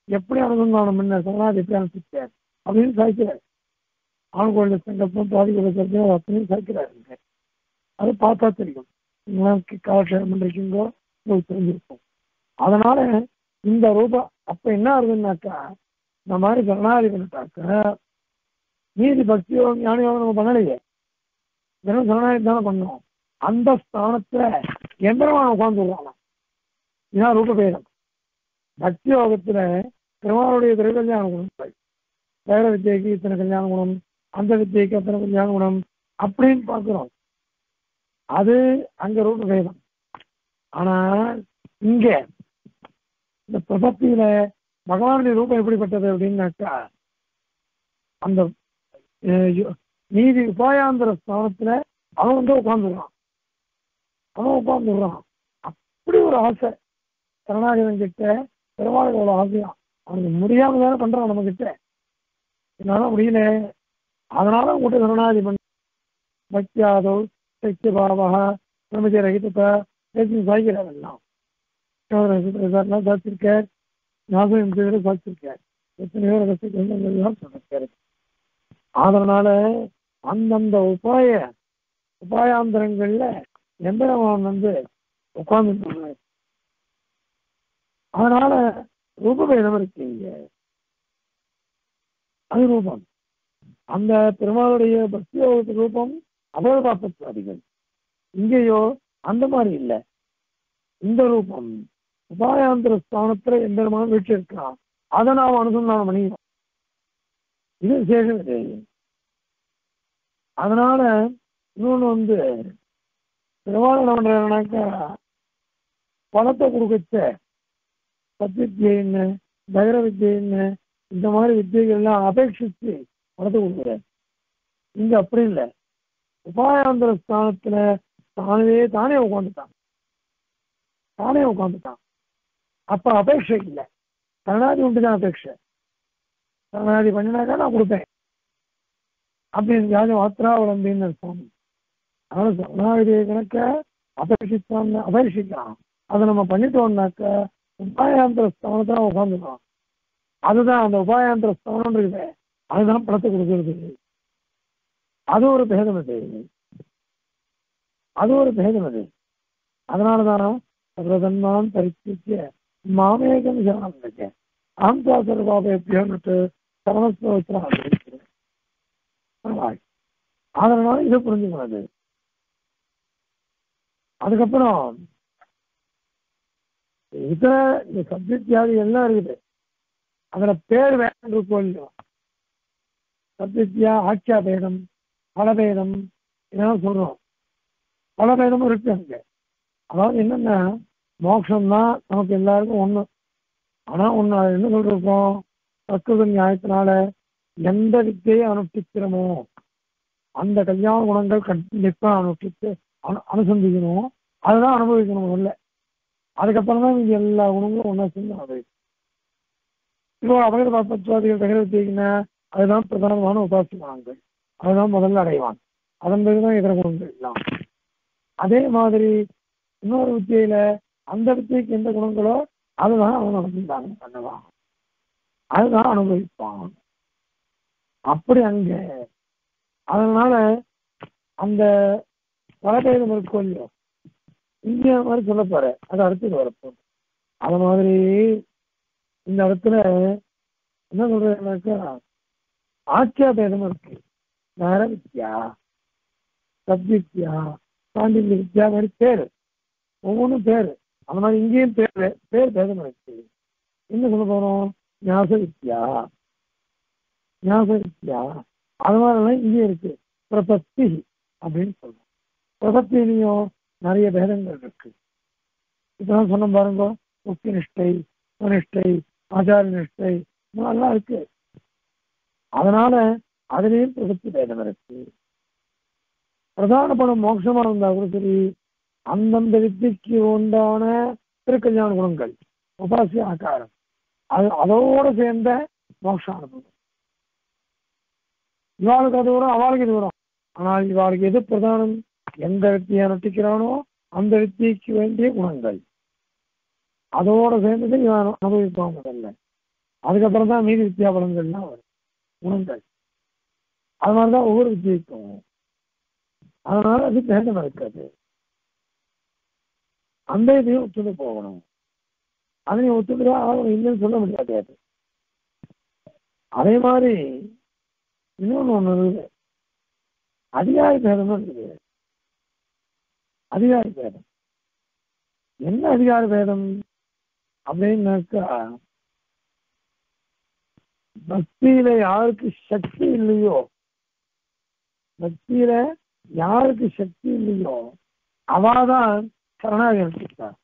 எப்படி அனுசந்தானம் பண்ண சரணாதி எப்படி அனுப்பிச்சார் அப்படின்னு சாய்க்கிறார் ஆண்கோழ சங்கல்பம் பாதிக்கொள்ள சத்தியம் அத்தனையும் சாய்க்கிறாருங்க அது பார்த்தா தெரியும் உங்களுக்கு காலக்ஷேபம் பண்ணிருக்கீங்களோ உங்களுக்கு தெரிஞ்சிருக்கும் அதனால இந்த ரூபம் அப்ப என்ன ஆகுதுன்னாக்கா இந்த மாதிரி சரணாதி பண்ணிட்டாக்க நீதி பக்தியோ ஞானியோ நம்ம பண்ணலையே வெறும் சரணாதி தானே பண்ணோம் அந்த ஸ்தானத்துல எந்திரமான உட்காந்துருவாங்க இதான் ரூபபேதம் பக்தி யோகத்துல பெருமாளுடைய திருக்கல்யாண குணம் வேற வித்தியைக்கு இத்தனை கல்யாண குணம் அந்த வித்தியைக்கு அத்தனை கல்யாண குணம் அப்படின்னு பார்க்கிறோம் அது அங்க ரூபபேதம் ஆனா இங்க இந்த பிரபத்தியில பகவானுடைய ரூபம் எப்படிப்பட்டது அப்படின்னாக்கா அந்த அஹ், யோ- நீதி உபாயாந்திர ஸ்தானத்துல அவன் வந்து உட்காந்துடுறான் அவன் உட்காந்துடுறான் அப்படி ஒரு ஆசை சரணாகதன் கிட்ட பெருமாளோட ஆசையா அவனுக்கு முடியாம தானே பண்றான் நம்ம கிட்ட என்னால முடியல அதனால உங்கள்கிட்ட சரணாதி பண்ண பக்தியாதோ சக்தி பாவா பிரமதி ரகிதத்தை பேசி சாய்க்கிறார் எல்லாம் சாட்சிருக்கார் சாட்சிருக்கார் ஞாபகம் சாட்சிருக்கார் எத்தனையோ ரகசியங்கள்லாம் சொல்லிருக்காரு அதனால அந்தந்த உபாய உபாயாந்தரங்கள்ல எந்திரமான் வந்து உட்கார்ந்து அதனால ரூபபேதம் இருக்கு இங்க அது ரூபம் அந்த பெருமாளுடைய பக்தி யோகத்து ரூபம் அபோதபாப்பதிகள் இங்கேயோ அந்த மாதிரி இல்லை இந்த ரூபம் உபாயாந்திர ஸ்தானத்துல எந்திரமான வீட்டு இருக்கான் அதை நாம் அனுசந்தானம் பண்ணிக்கிறோம் இது விசேஷம் இது அதனால இன்னொன்று வந்து பெருமாள் என்ன பண்றாருனாக்கா பணத்தை கொடுக்கச்ச சத்வித்யை என்ன தகர வித்யை என்ன இந்த மாதிரி வித்தியைகள் எல்லாம் அபேட்சித்து பணத்தை கொடுக்குறாரு இங்க அப்படி இல்லை உபாயாந்திர ஸ்தானத்துல தானே தானே உட்காந்துட்டான் தானே உட்காந்துட்டான் அப்ப அபேட்சை இல்லை சரணாதி உண்டு தான் அபேட்சை சரணாதி பண்ணினாக்கா நான் கொடுப்பேன் அப்படின்னு யாரும் வாத்திராவலம்பின்னு சுவாமி அதனால சரணாகதியை கணக்க அபேட்சித்தான் அபேட்சிக்கிறான் அதை நம்ம பண்ணிட்டோம்னாக்க உபாயாந்திர ஸ்தானத்தை உட்காந்துக்கலாம் அதுதான் அந்த உபாயாந்திர ஸ்தானம் இருக்குது அதுதான் பணத்தை கொடுக்கறது அது ஒரு பேதம் அது அது ஒரு பேதம் அது அதனாலதான் சர்வதன்மான் பரிசுத்திய மாமேகம் சரணம் இருக்கேன் ஆம்சா சர்வாபேபியோன்னுட்டு சரணஸ்தோத்திரம் அதனால இதை புரிஞ்சுக்கிறது அதுக்கப்புறம் இதர இந்த சப்ஜெக்ட் வியாதி எல்லாம் இருக்குது அதுல பேர் வேணும் இருக்கோ இல்லையோ சப்ஜெக்டியா ஆட்சியா பேதம் பலபேதம் இதெல்லாம் சொல்றோம் பலபேதமும் இருக்கு அங்க அதாவது என்னன்னா மோட்சம் தான் நமக்கு எல்லாருக்கும் ஒண்ணு ஆனா ஒண்ணு அது என்ன சொல்றோம் சத்துவ நியாயத்தினால எந்த வித்தையை அனுஷ்டிக்கிறோமோ அந்த கல்யாண குணங்கள் கண்டிப்பா அனுஷ்டித்து அனு அனுசந்திக்கணும் அதுதான் அனுபவிக்கணும் இல்லை அதுக்கப்புறம் தான் நீங்க எல்லா குணங்களும் ஒன்றா சேர்ந்து அனுபவிக்கணும் இப்போ அபகர பாப்பத்வாதிகள் தகரத்தீங்கன்னா அதுதான் பிரதானமான உபாசிமானங்கள் அதுதான் முதல்ல அடைவான் அதன் பிறகுதான் இதர குணங்கள் எல்லாம் அதே மாதிரி இன்னொரு வித்தியில அந்த வித்தியைக்கு எந்த குணங்களோ அதுதான் அவன் அனுபவித்தாங்க பண்ணுவான் அதுதான் அனுபவிப்பான் அப்படி அங்க அதனால அந்த பலபேதம் இருக்கும் இல்லையோ இந்தியா மாதிரி சொல்ல போற அது அடுத்தது வரப்போ அது மாதிரி இந்த இடத்துல என்ன சொல்றதுனாக்கா ஆட்சியா பேதம் இருக்கு வேற வித்யா சப்வித்யா பாண்டித்ய வித்யா மாதிரி பேரு ஒவ்வொன்றும் பேரு அந்த மாதிரி இங்கேயும் பேர் பேர் பேதம் இருக்கு என்ன சொல்ல போறோம் ஞாச வித்யா ஞாச வித்யா அது மாதிரிலாம் இங்கேயும் இருக்கு பிரபத்தி அப்படின்னு சொல்றோம் பிரபத்திலையும் நிறைய பேதங்கள் இருக்கு இப்பதான் சொன்ன பாருங்க முக்தி நிஷ்டை சுனிஷ்டை ஆச்சார நிஷ்டை இதெல்லாம் இருக்கு அதனால அதுலேயும் பிரபத்தி பேதம் இருக்கு பிரதான படம் மோட்சமா இருந்தா கூட சரி அந்தந்த வித்திக்கு உண்டான திருக்கல்யாண குணங்கள் உபாசிய ஆக்காரம் அது அதோட சேர்ந்த மோட்ச அனுபவம் இவாளுக்கு அது வரும் அவளுக்கு இது வரும் ஆனால் இவாளுக்கு எது பிரதானம் எந்த வித்தியை நட்டிக்கிறானோ அந்த வித்தியைக்கு வேண்டிய குணங்கள் அதோட சேர்ந்தது இவன் அனுபவிப்பான் முதல்ல அதுக்கப்புறம் தான் மீதி வித்தியாபலங்கள்லாம் வரும் குணங்கள் அது மாதிரி தான் ஒவ்வொரு வித்தியைக்கும் அதனால அது பேதம் இருக்காது அந்த இதையும் ஒத்துட்டு போகணும் அதை நீ ஒத்துக்கிறா ஆகணும் இல்லைன்னு சொல்ல முடியாது அது அதே மாதிரி இன்னொன்று ஒன்று இருக்குது அதிகாரி பேதமும் இருக்குது அதிகாரி பேதம் என்ன அதிகார பேதம் அப்படின்னாக்கா பக்தியில யாருக்கு சக்தி இல்லையோ பக்தியில யாருக்கு சக்தி இல்லையோ அவாதான் சரணாகி அனுப்பிச்சார்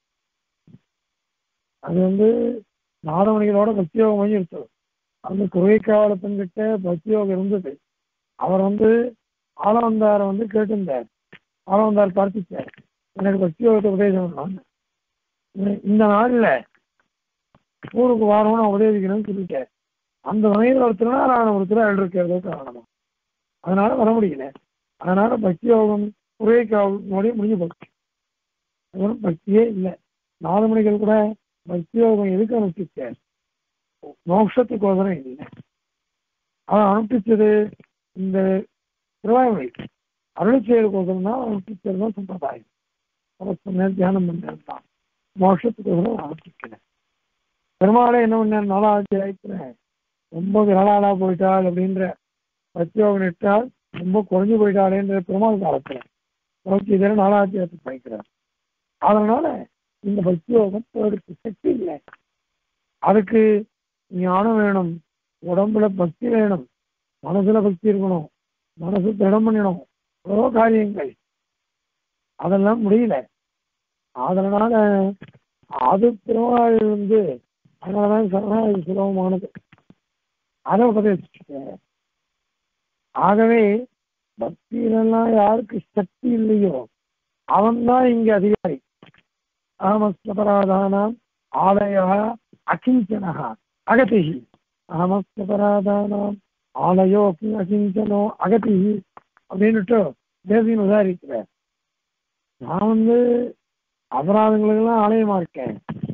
அது வந்து நாதமணிகளோட பக்தியோகம் பண்ணி எடுத்தது அந்த குறைக்காவல பெண்கிட்ட பக்தியோகம் இருந்தது அவர் வந்து ஆளவந்தாரை வந்து கேட்டிருந்தார் ஆளவந்தார் பார்த்துச்சார் எனக்கு பக்தியோகத்தை உபதேசம் பண்ணாங்க இந்த நாளில் ஊருக்கு வாரம்னு நான் உபதேசிக்கணும்னு சொல்லிட்டேன் அந்த வகையில் ஒரு திருநாராயணபுரத்தில் இருக்கிறதோ காரணமா அதனால வர முடியல அதனால பக்தியோகம் குறைக்காவலோடய முடிஞ்சு போச்சு அதுவும் பக்தியே இல்லை நாலு மணிகள் கூட பக்தியோகம் எதுக்கு அனுப்பிச்சார் மோட்சத்துக்கோசரம் இல்லை அவன் அனுப்பிச்சது இந்த திருவாய்மொழி அருளை செயலுக்கோசரம் தான் அனுப்பிச்சது தான் சம்பிரதாயம் அவர் சொன்ன தியானம் பண்ணது தான் மோட்சத்துக்கோசரம் அனுப்பிக்கல பெருமாளே என்ன பண்ணார் நாலாவது அத்தியாயத்துல ரொம்ப விரலாளா போயிட்டாள் அப்படின்ற பக்தியோகம் இட்டால் ரொம்ப குறைஞ்சு போயிட்டாளேன்ற பெருமாள் காலத்துல நோக்கி இதர நாலாத்தியத்தை படிக்கிறார் அதனால இந்த பக்தியோகம் அதற்கு சக்தி இல்லை அதுக்கு ஞானம் வேணும் உடம்புல பக்தி வேணும் மனசுல பக்தி இருக்கணும் மனசு திடம் பண்ணிடணும் எவ்வளோ காரியங்கள் அதெல்லாம் முடியல அதனால அது திருவாள் வந்து அதனாலதான் சரணாகி சுலபமானது அதை உபதேசிச்சுட்டேன் ஆகவே பக்தியிலெல்லாம் யாருக்கு சக்தி இல்லையோ அவன் தான் இங்க அதிகாரி அகமஸ்தபராதானாம் ஆலய அகிஞ்சன அகதி அகமஸ்தபராதானாம் ஆலயோ அகிஞ்சனோ அகதி அப்படின்னுட்டு தேசியம் உதாரிக்கிறார் நான் வந்து அபராதங்களுக்கெல்லாம் ஆலயமா இருக்கேன்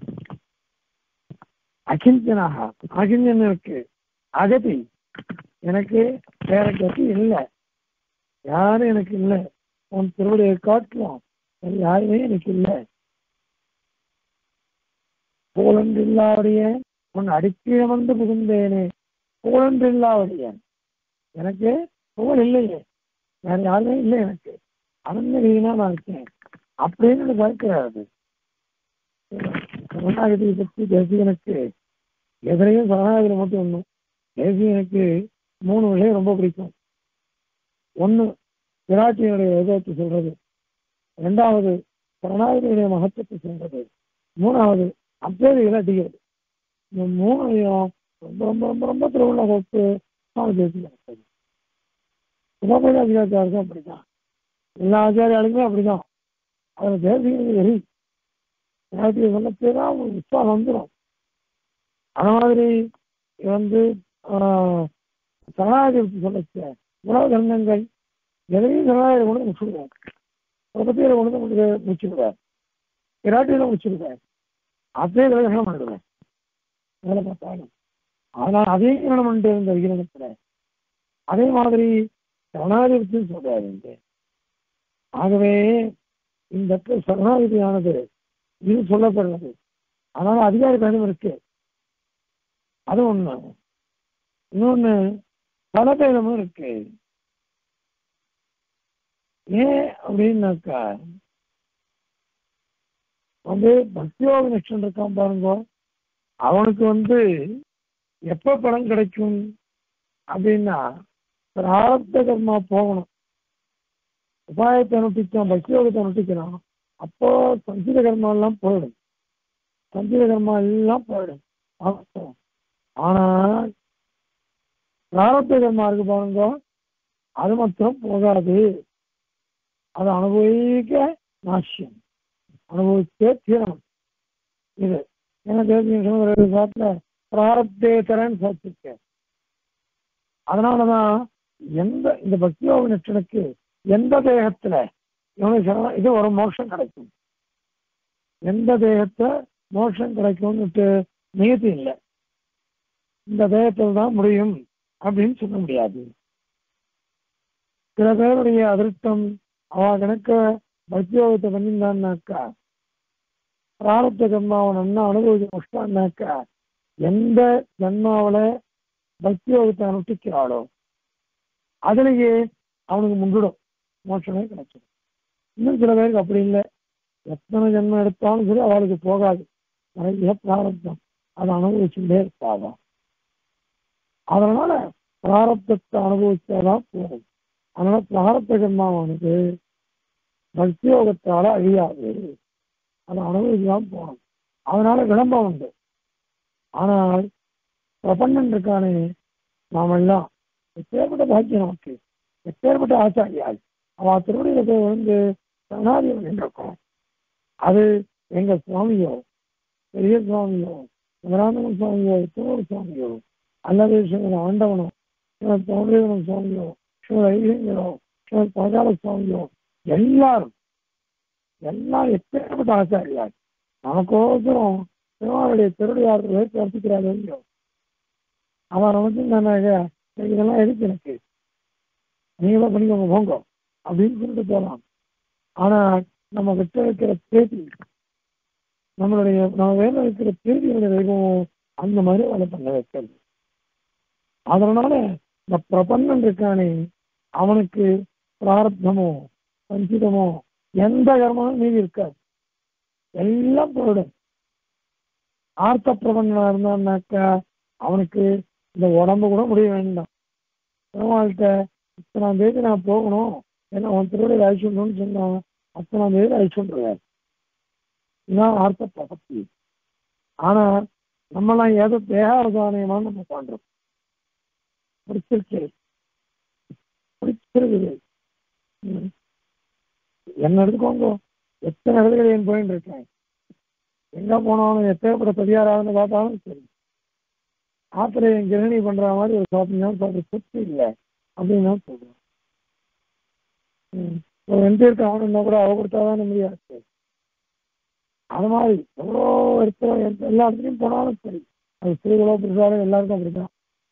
அகிஞ்சனாக அகிஞ்சன் இருக்கு அகதி எனக்கு வேற கதி இல்லை யாரும் எனக்கு இல்லை உன் திருவடியை காட்டுவோம் வேற யாருமே எனக்கு இல்லை போலன்றில்லாவுடைய உன் அடிக்கீழமர்ந்து புகுந்தேனே போலன்றில்லாவுடைய எனக்கு புகழ் இல்லையே வேற யாருமே இல்லை எனக்கு அனந்த வீணா நான் இருக்கேன் அப்படின்னு பார்க்கிறாரு சரணாகதியை பற்றி தேசிகனுக்கு எதிரையும் சரணாகதி மட்டும் ஒன்றும் தேசிகனுக்கு மூணு விஷயம் ரொம்ப பிடிக்கும் ஒன்று விராட்டியினுடைய விதத்தை சொல்றது ரெண்டாவது சரணாகதியுடைய மகத்துவத்தை சொல்றது மூணாவது அத்வைதிகளை அடிக்கிறது இந்த மூணையும் ரொம்ப ரொம்ப ரொம்ப ரொம்ப திருவிழா கொடுத்து சுவாமி தேசிகன் உபபதி அதிகாரத்தாருக்கும் அப்படிதான் எல்லா ஆச்சாரியாளுமே அப்படிதான் அதில் தேசிகனுக்கு வெறி விராட்டியை சொல்லப்பேதான் அவங்களுக்கு விஸ்வாசம் வந்துடும் அந்த மாதிரி வந்து சரணாகதி சொல்லச்ச உணவு கிரந்தங்கள் எதையும் சரணாகதி கொண்டு முடிச்சுடுவார் பிரபத்தியில கொண்டு முடிச்சு முடிச்சுடுவார் விராட்டியில முடிச்சுடுவார் அதே விலகணம் பண்ணிடுவேன் வேலை பார்த்தாலும் ஆனால் அதே கிரணம் பண்ணிட்டு இருந்த விகிரணத்துல அதே மாதிரி சரணாகதி சொல்றாரு இங்க ஆகவே இந்த இடத்துல சரணாகதியானது இது சொல்லப்படுறது அதனால அதிகாரி பயணம் இருக்கு அது ஒண்ணு இன்னொன்னு பலபேதமும் இருக்கு ஏன் அப்படின்னாக்கா வந்து பக்தியோக நிஷ்டன் இருக்கான் பாருங்க அவனுக்கு வந்து எப்ப பணம் கிடைக்கும் அப்படின்னா பிரார்த்த கர்மா போகணும் உபாயத்தை அனுப்பிச்சான் பக்தியோகத்தை அனுப்பிக்கிறான் அப்போ சஞ்சித கர்மா எல்லாம் போயிடும் சஞ்சித கர்மா எல்லாம் போயிடும் வாஸ்தவம். ஆனால் பிராரத்த கர்மா இருக்கு பாருங்க அது மாத்திரம் போகாது அது அனுபவிக்க நாசியம் அனுபவிச்சே தீரணும் இது ஏன்னா தேசிய சாப்பிட்ட பிராரத்தேத்தரன்னு சாப்பிட்டிருக்கேன் அதனாலதான் எந்த இந்த பக்தியோக நிஷ்டனுக்கு எந்த தேகத்துல இவனுக்கு சரண- இது ஒரு மோட்சம் கிடைக்கும் எந்த தேகத்தை மோட்சம் கிடைக்கும்னுட்டு நியதி இல்லை இந்த தேயத்தில் தான் முடியும் அப்படின்னு சொல்ல முடியாது சில பேருடைய அதிருஷ்டம் அவ கணக்க பக்தியோகத்தை பண்ணியிருந்தான்னாக்கா பிராரப்த கர்மாவை நன்னா அனுபவிச்சு முடிச்சிட்டான்னாக்கா எந்த ஜன்மாவில பக்தியோகத்தை அனுஷ்டிக்கிறாளோ அதுலயே அவனுக்கு முன்னிடும் மோட்சமே கிடைச்சிடும் இன்னும் சில பேருக்கு அப்படி இல்லை எத்தனை ஜென்மம் எடுத்தாலும் சரி அவளுக்கு போகாது நிறைய பிராரப்தம் அதை அனுபவிச்சுட்டே இருப்பாதான் அதனால பிராரப்தத்தை அனுபவிச்சாதான் போகும் அதனால பிராரப்த கர்மாவானது பக்தியோகத்தால அழியாது அதை அனுபவிச்சுதான் போகணும் அதனால விளம்பரம் உண்டு ஆனால் பிரபண்ணன் இருக்கானே நாமெல்லாம் எப்பேற்பட்ட பாக்கியம் நமக்கு எப்பேற்பட்ட ஆச்சாரியாள் அவன் திருவடியில போய் விழுந்து சரணாதியம் நின்றிருக்கோம் அது எங்க சுவாமியோ பெரிய சுவாமியோ சிவராமன் சுவாமியோ திருவூர் சுவாமியோ அல்லது ஸ்ரீமதி ஆண்டவனோ ஸ்ரீமத் பௌண்டரீவனம் சுவாமியோ ஸ்ரீமத் ஐயங்கரோ ஸ்ரீமத் பாதாள சுவாமியோ எல்லாரும் எல்லாரும் எப்பேற்பட்ட ஆச்சாரியார் நமக்கோசரம் திருவாருடைய திருடியார்கள் வைத்து வர்த்திக்கிறார் இல்லையோ அவன் நமக்கு நானாக இதெல்லாம் எதுக்கு எனக்கு நீங்களும் பண்ணிக்கோங்க போங்க அப்படின்னு சொல்லிட்டு போகலாம் ஆனா நம்ம விட்டு வைக்கிற பேட்டி நம்மளுடைய நம்ம வேலை வைக்கிற பேட்டியோட வேகம் அந்த மாதிரி வேலை பண்ண வைக்கிறது அதனால இந்த பிரபந்தம் இருக்கானே அவனுக்கு பிரார்த்தமோ சஞ்சிதமோ எந்த கர்மமும் மீதி இருக்காது எல்லாம் போயிடும் ஆர்த்த பிரபந்தனா இருந்தான்னாக்கா அவனுக்கு இந்த உடம்பு கூட முடிய வேண்டாம் பெருமாள்கிட்ட இத்தனாம் தேதி நான் போகணும் ஏன்னா அவன் திருவிழா அழிச்சுடணும்னு சொன்னான் அத்தனாம் தேதி அழிச்சுடுறாரு இதுதான் ஆர்த்த பிரபத்தி ஆனா நம்மலாம் ஏதோ தேகாரதானியமான நம்ம பண்றோம் பிடிச்சிருக்கு பிடிச்சிருக்குது ம். என்ன எடுத்துக்கோங்க எத்தனை இடத்துல என் போயின்னு இருக்கேன் எங்க போனாலும் எத்தனைப்பட்ட பெரியாராதுன்னு பார்த்தாலும் சரி ஆத்திர என் கிரணி பண்ற மாதிரி ஒரு ஷாப்பிங் தான் சொல்ற சொத்து இல்லை அப்படின்னு தான் சொல்றேன் ம். ஒரு ரெண்டு பேருக்கு அவனுன்னா கூட அவ கொடுத்தாதான் நிம்மதியாச்சு அது மாதிரி எவ்வளோ இடத்துல எந்த- எல்லா இடத்துலையும் போனாலும் சரி அது ஸ்திரீகளோ புருஷாலோ எல்லாருக்கும் அப்படிதான்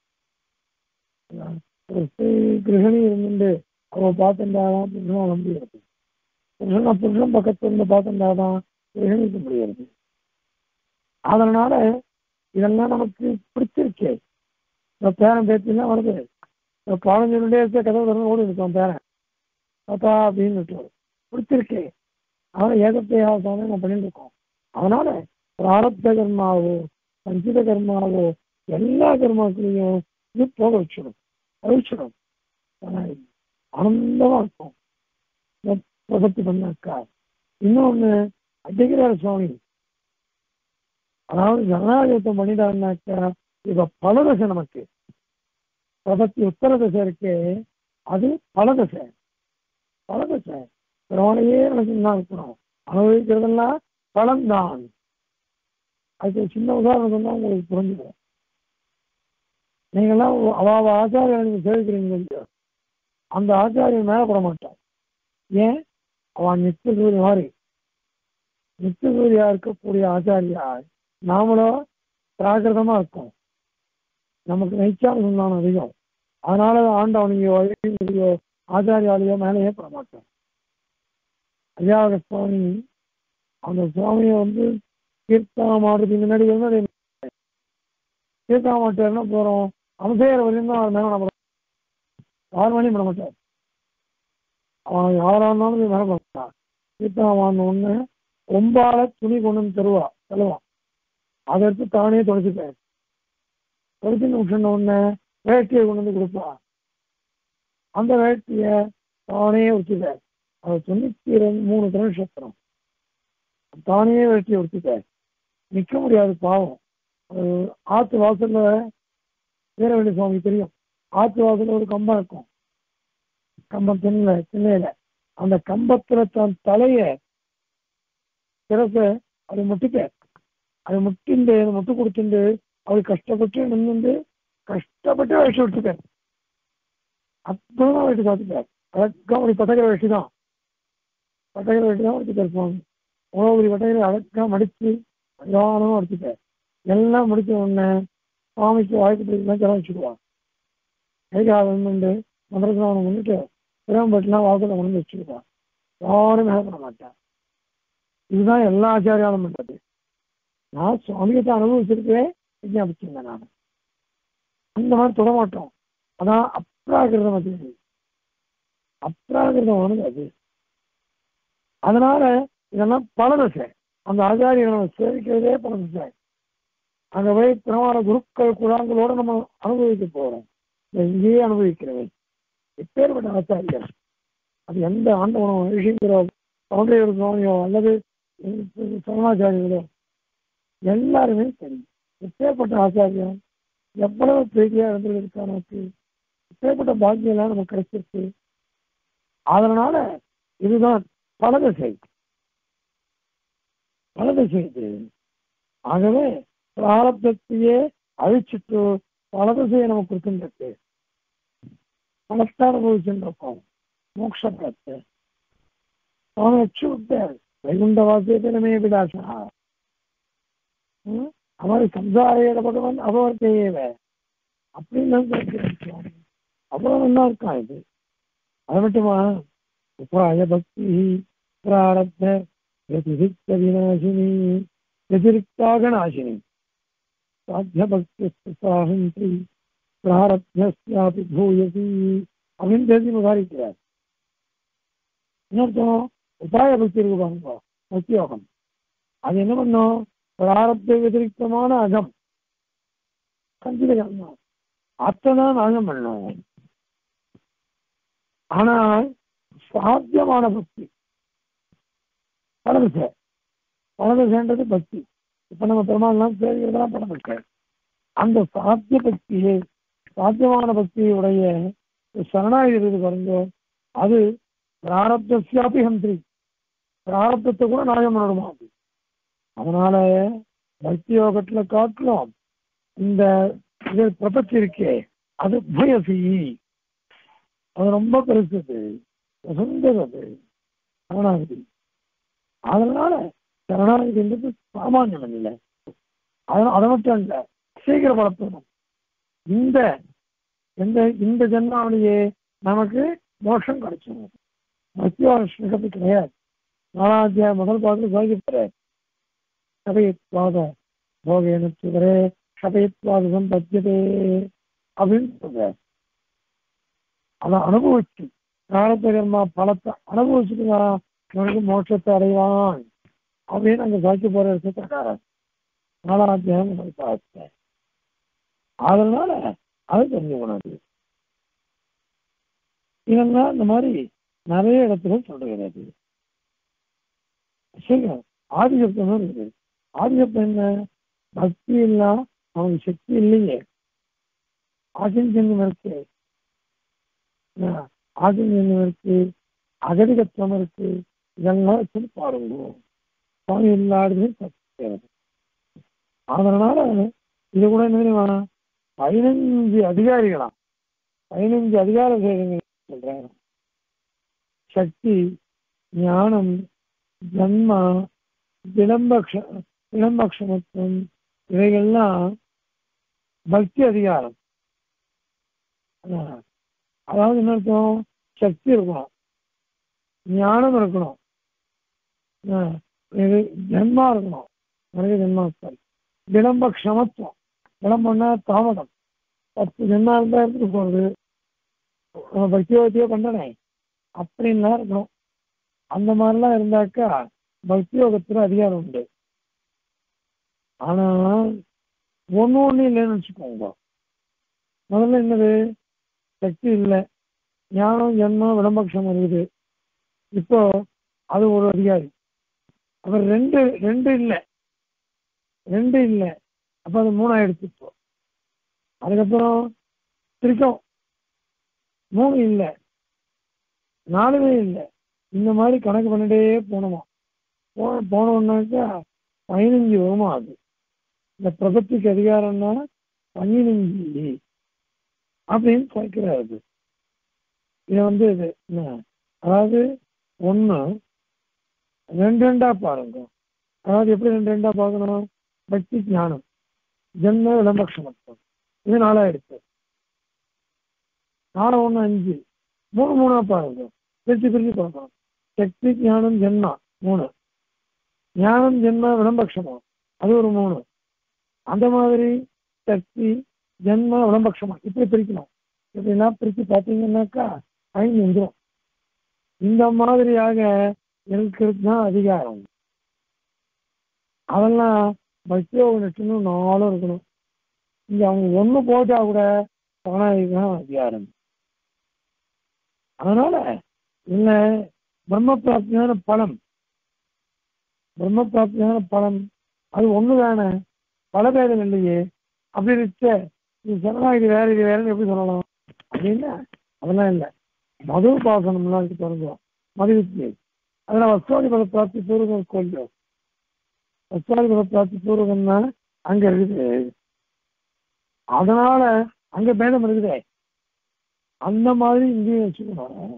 ஒரு ஸ்திரீ கிரகணி இருந்துட்டு அவ பார்த்துட்டாதான் புருஷனா முடியாது புருஷனா புருஷன் பக்கத்துல இருந்து பார்த்துட்டாதான் கிரகணிக்க முடியாது அதனால இதெல்லாம் நமக்கு பிடிச்சிருக்கே இந்த பேரன் பேத்திலாம் வருது இந்த பதினஞ்சு இருக்க கதவு திறந்து ஓடி இருக்கும் பேரன் தாத்தா அப்படின்னு விட்டு பிடிச்சிருக்கே அவன் ஏகத்தை ஆசாமே நம்ம பண்ணிட்டு இருக்கோம் அதனால பிராரப்த கர்மாவோ சஞ்சித கர்மாவோ எல்லா கர்மாக்களையும் இது போக வச்சிடும் அழிச்சிடும் ஆனந்தமா இருக்கும் இந்த பிரபத்தி பண்ணாக்கா இன்னொன்னு அடிக்கிறார் சுவாமி அதாவது ஜனநாயகத்தை பண்ணிட்டாருனாக்கா இப்ப பலதசை நமக்கு பிரபத்தி உத்தர தசை இருக்கே அது பலதசை பலதசை பிறவனையே நினைச்சுதான் இருக்கணும் அனுபவிக்கிறதெல்லாம் பலன்தான் அதுக்கு ஒரு சின்ன உதாரணம் சொன்னா உங்களுக்கு புரிஞ்சுக்கும் நீங்கெல்லாம் அவ அவ ஆச்சாரியை நீங்க சேவிக்கிறீங்க இல்லையோ அந்த ஆச்சாரியன் மேல போட மாட்டான் ஏன் அவன் நித்திய சூரிய மாதிரி நித்திய சூரியா இருக்கக்கூடிய ஆச்சாரியா நாமளும் பிராகிருதமா இருக்கும் நமக்கு நைச்சான சொன்னான் அதிகம் அதனால ஆண்டவனையோ ஐயோ ஆச்சாரியாலையோ மேலேயே போட மாட்டோம் ஐயாவோட சுவாமி அந்த சுவாமியை வந்து தீர்த்தம் ஆடுறதுக்கு முன்னாடி வந்து அதே தீர்த்தம் மாட்டாருன்னா போகிறோம் அபிஷேக வரையும் தான் அவர் மேலே நம்ம யார் மணி பண்ண மாட்டார் அவன் யாராக இருந்தாலும் போய் மேலே பண்ணான் தீர்த்தம் வாங்கின உடனே கொம்பால துணி கொண்டு வந்து தருவா தருவான் அதை எடுத்து தானே துடைச்சிப்பேன் துடைச்சு முடிச்சுன உடனே வேட்டியை கொண்டு வந்து கொடுப்பா அந்த வேட்டியை தானே வச்சுப்பேன் அது தொண்ணூத்தி ரெண்டு மூணு திருநட்சத்திரம் தானே வெட்டி எடுத்துக்க நிற்க முடியாது பாவம் அது ஆத்து வாசல்ல வீரவெளி சுவாமி தெரியும் ஆத்து வாசல்ல ஒரு கம்பம் இருக்கும் கம்பம் திண்ணையில திண்ணையில அந்த கம்பத்துல தன் தலைய சிறப்ப அது முட்டிக்க அது முட்டிண்டு முட்டு கொடுத்துண்டு அவர் கஷ்டப்பட்டு நின்று கஷ்டப்பட்டு வச்சு விட்டுக்க அற்புதமா வச்சு பார்த்துக்க அழகா ஒரு பசகிற வச்சு தான் பட்டகளை வெட்டி தான் வச்சு தருப்பாங்க உணவு பட்டகளை அழகா மடித்து நிதானமாக வச்சுக்க எல்லாம் முடிச்ச உடனே சுவாமிக்கு வாய்ப்பு பிடிக்கலாம் ஜலம் வச்சுக்குவான் கைகாலம் வந்து மந்திரஸ்நானம் பண்ணிட்டு பிரம்பட்டுலாம் வாசலை கொண்டு வந்து வச்சுக்குவான் யாரும் மேல பண்ண மாட்டான் இதுதான் எல்லா ஆச்சாரியாலும் பண்றது நான் சுவாமிகிட்ட அனுபவிச்சிருக்கவே விஞ்ஞாபிச்சிருந்தேன் நான் அந்த மாதிரி தொட மாட்டோம் அதான் அப்ராகிருதம் அது அப்ராகிருதமானது அது அதனால இதெல்லாம் பலதசை அந்த ஆச்சாரியங்களை சேவிக்கிறதே பலதசை அங்க போய் பிரமாண குருக்கள் குழாங்களோட நம்ம அனுபவிக்க போறோம் இங்கேயே அனுபவிக்கிறவை எப்பேற்பட்ட ஆச்சாரியர் அது எந்த ஆண்டவனோ ரிஷிங்கிறோ சௌந்தரிய சுவாமியோ அல்லது சரணாச்சாரியர்களோ எல்லாருமே சரி எப்பேற்பட்ட ஆச்சாரியம் எவ்வளவு பிரீதியா இருந்திருக்கா நமக்கு எப்பேற்பட்ட பாக்கியம் எல்லாம் நமக்கு கிடைச்சிருக்கு அதனால இதுதான் பலதசை பலதசை இது ஆகவே பிராரப்தத்தையே அழிச்சிட்டு பலதசையை நமக்கு கொடுத்துருக்கு பலத்தை அனுபவிச்சுருக்கோம் மோட்ச பலத்தை அவனை வச்சு விட்டார் வைகுண்ட வாசியத்தினமே விடாசா அவரை சம்சாரையில பகவான் அபவர்த்தையேவ அப்படின்னு அவ்வளவு நல்லா இருக்கான் இது அது மட்டுமா உபாய பக்தி பிராரப்த व्यतिरिक्त विनाशिनी व्यतिरिक्ताग नाशिनी साध्य भक्ति साहंत्री பிராரப்தியாபி பூயசி அப்படின்னு தெரிஞ்சு விசாரிக்கிறார் இன்னொருத்தம் உபாய பக்தி இருக்கு பாருங்க பக்தி யோகம் அது என்ன பண்ணும் பிராரப்த வதிரிக்தமான அகம் கஞ்சித அத்தனை நாகம் பண்ணும் ஆனால் சாத்தியமான பக்தி பலதசை பலதசைன்றது பக்தி இப்ப நம்ம பெருமாள்லாம் சேர்க்கிறதா பலதசை அந்த சாத்திய பக்தியை சாத்தியமான பக்தியுடைய சரணாகி இருக்குது பாருங்க அது பிராரப்தியாபி ஹந்திரி பிராரப்தத்தை கூட நாயம் பண்ணணுமா அது அதனால பக்தி யோகத்துல காட்டிலும் இந்த இது பிரபத்தி இருக்கே அது பயசி அது ரொம்ப பெருசு அது வசந்தது அது சரணாகதி அதனால சரணாகதின்றது சாமானியம் இல்லை அதனால அதை மட்டும் இல்லை சீக்கிரம் வளர்த்தணும் இந்த இந்த இந்த ஜென்மாவிலேயே நமக்கு மோட்சம் கிடைச்சிடும் மத்தியாவது கிடையாது நாலாத்தியாய முதல் பாகத்தில் சாதிக்கிறார் சபையத்வாத போகேன சுகரே சபையத்வாத சம்பத்தியதே அப்படின்னு சொல்றார் அதை அனுபவிச்சு காலத்த கர்மா பலத்தை அனுபவிச்சுட்டுதான் இவனுக்கு மோட்சத்தை அடைவான் அப்படின்னு அங்க சாட்சி போற விஷயத்தார நாலாத்தியாயம் முதல் பாகத்தை அதனால அது தெரிஞ்சுக்கணும் இதெல்லாம் இந்த மாதிரி நிறைய இடத்துல சொல்றது சரி ஆதிசப்தம் இருக்குது ஆதிசப்தம் என்ன பக்தி இல்லா அவனுக்கு சக்தி இல்லையே ஆசிஞ்சன்யம் இருக்கு ஆசிஞ்சன்யம் இருக்கு அகதிகத்துவம் இருக்கு இதெல்லாம் வச்சு பாருங்க சுவாமி இல்லாதது சக்தி அதனால இது கூட என்ன தெரியுமா பதினஞ்சு அதிகாரிகளாம் பதினஞ்சு அதிகார சொல்றாங்க சக்தி ஞானம் ஜன்மா விளம்பக்ஷ விளம்பக்ஷமத்துவம் இவைகள்லாம் பக்தி அதிகாரம் அதாவது என்ன அர்த்தம் சக்தி இருக்கணும் ஞானம் இருக்கணும் இது ஜன்மா இருக்கணும் நிறைய ஜென்மாக்கள் விளம்ப க்ஷமத்துவம் விளம்பம்னா தாமதம் பத்து ஜென்மா இருந்தா எடுத்துட்டு போறது பக்தியோ பக்தியோ பண்ணனே அப்படின்லாம் இருக்கணும் அந்த மாதிரிலாம் இருந்தாக்கா பக்தி யோகத்துல அதிகாரம் உண்டு ஆனா ஒண்ணு ஒண்ணு இல்லைன்னு வச்சுக்கோங்க முதல்ல என்னது சக்தி இல்லை ஞானம் ஜென்மம் விளம்பக்ஷம் இருக்குது இப்போ அது ஒரு அதிகாரி அப்புறம் ரெண்டு ரெண்டு இல்லை ரெண்டு இல்லை அப்ப அது மூணாயிடுச்சு இப்போ அதுக்கப்புறம் திருக்கம் மூணு இல்லை நாலுமே இல்லை இந்த மாதிரி கணக்கு பண்ணிட்டே போனோமா போன போனோம்னாக்கா பதினஞ்சு வருமா அது இந்த பிரபத்திக்கு அதிகாரம்னா பதினஞ்சு அப்படின்னு குறைக்கிறாரு இதை வந்து இது என்ன அதாவது ஒன்று ரெண்டு ரெண்டா பாருங்க அதாவது எப்படி ரெண்டு ரெண்டா பார்க்கணும் பக்தி ஞானம் ஜென்ம விளம்பக்ஷமத்துவம் இது நாலாயிடுச்சு நாலு ஒன்று அஞ்சு மூணு மூணா பாருங்க பிரிச்சு பிரிச்சு பார்க்கணும் சக்தி ஞானம் ஜென்மா மூணு ஞானம் ஜென்ம விளம்பக்ஷமம் அது ஒரு மூணு அந்த மாதிரி சக்தி ஜென்ம விளம்பக்ஷமம் இப்படி பிரிக்கணும் இப்படின்னா பிரித்து பார்த்தீங்கன்னாக்கா ஐந்து வந்துடும் இந்த மாதிரியாக இருக்கிறது தான் அதிகாரம் அதெல்லாம் பக்தியோக நட்டுன்னு நாளும் இருக்கணும் இங்க அவங்க ஒண்ணு போட்டா கூட பணம் அதிகாரம் அதனால இல்ல பிரம்ம பிராப்தியான பலம் பிரம்ம பிராப்தியான பலம் அது ஒண்ணு தானே பல பேதம் இல்லையே அப்படி இருக்க இது சொன்னா இது வேற இது வேறன்னு எப்படி சொல்லலாம் அப்படின்னா அதெல்லாம் இல்லை மது பாசனம்லாம் இருக்கு பாருங்க மது வித்தியை அதில் வஸ்வாதி பத பிராப்தி பூர்வகம் கொஞ்சம் வஸ்வாதி பத பிராப்தி பூர்வகம்னா அங்க இருக்குது அதனால அங்க பேதம் இருக்குதே அந்த மாதிரி இங்கேயும் வச்சுக்கணும்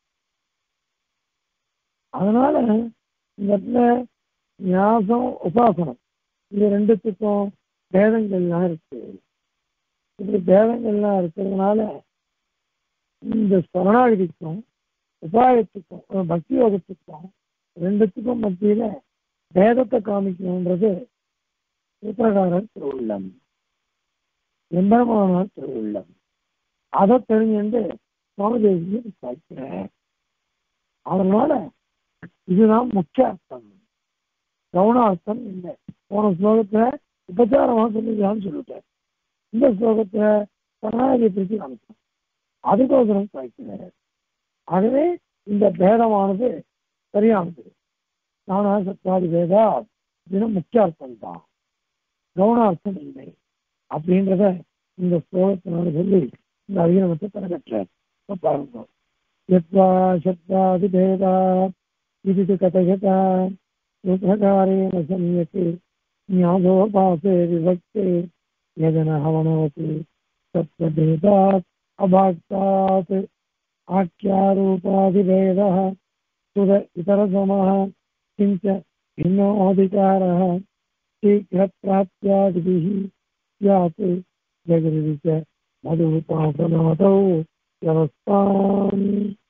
அதனால இந்த இடத்துல ஞாசம் உபாசனம் இது ரெண்டுத்துக்கும் பேதங்கள்லாம் இருக்கு இப்படி பேதங்கள்லாம் இருக்கிறதுனால இந்த சரணாகதிக்கும் உபாயத்துக்கும் அஹ் பக்தி யோகத்துக்கும் ரெண்டுத்துக்கும் மத்தியில பேதத்தை காமிக்கணுன்றது சூத்திரகாரர் திருவுள்ளம் எம்பெருமானார் திருவுள்ளம் அதை தெரிஞ்சுட்டு சுவாமி தேசியை சாய்க்கிறேன் அதனால இதுதான் முக்கிய அர்த்தம் கவுன அர்த்தம் இல்லை போன ஸ்லோகத்துல உபச்சாரமா சொல்லிக்கலாம்னு சொல்லிட்டேன் இந்த ஸ்லோகத்துல சரணாகதியை பிரித்து காமிச்சோம் அதுக்கோசரம் சாய்க்கிறார் ஆகவே இந்த பேதமானது சரியானது நானா சத்தாதி வேதா இது முக்கிய அர்த்தம் தான் கவுனார்த்தம் இல்லை அப்படின்றத இந்த ஸ்லோகத்தினால சொல்லி இந்த அதிகமத்தை பெறப்பெற்றார் இப்ப பாருங்க यद्वा शब्दादिभेदा इति कथयता रूपकारेण सम्यक् ज्ञानोपासे विभक्ते यजनहवनवति तत्त्वभेदात् अभाक्तात् आख्यारूपादिभेदः सुर इतरसमः किञ्च भिन्नोऽधिकारः शीघ्रप्राप्त्यादिभिः स्यात् जगति च मधुपासनादौ व्यवस्थाम्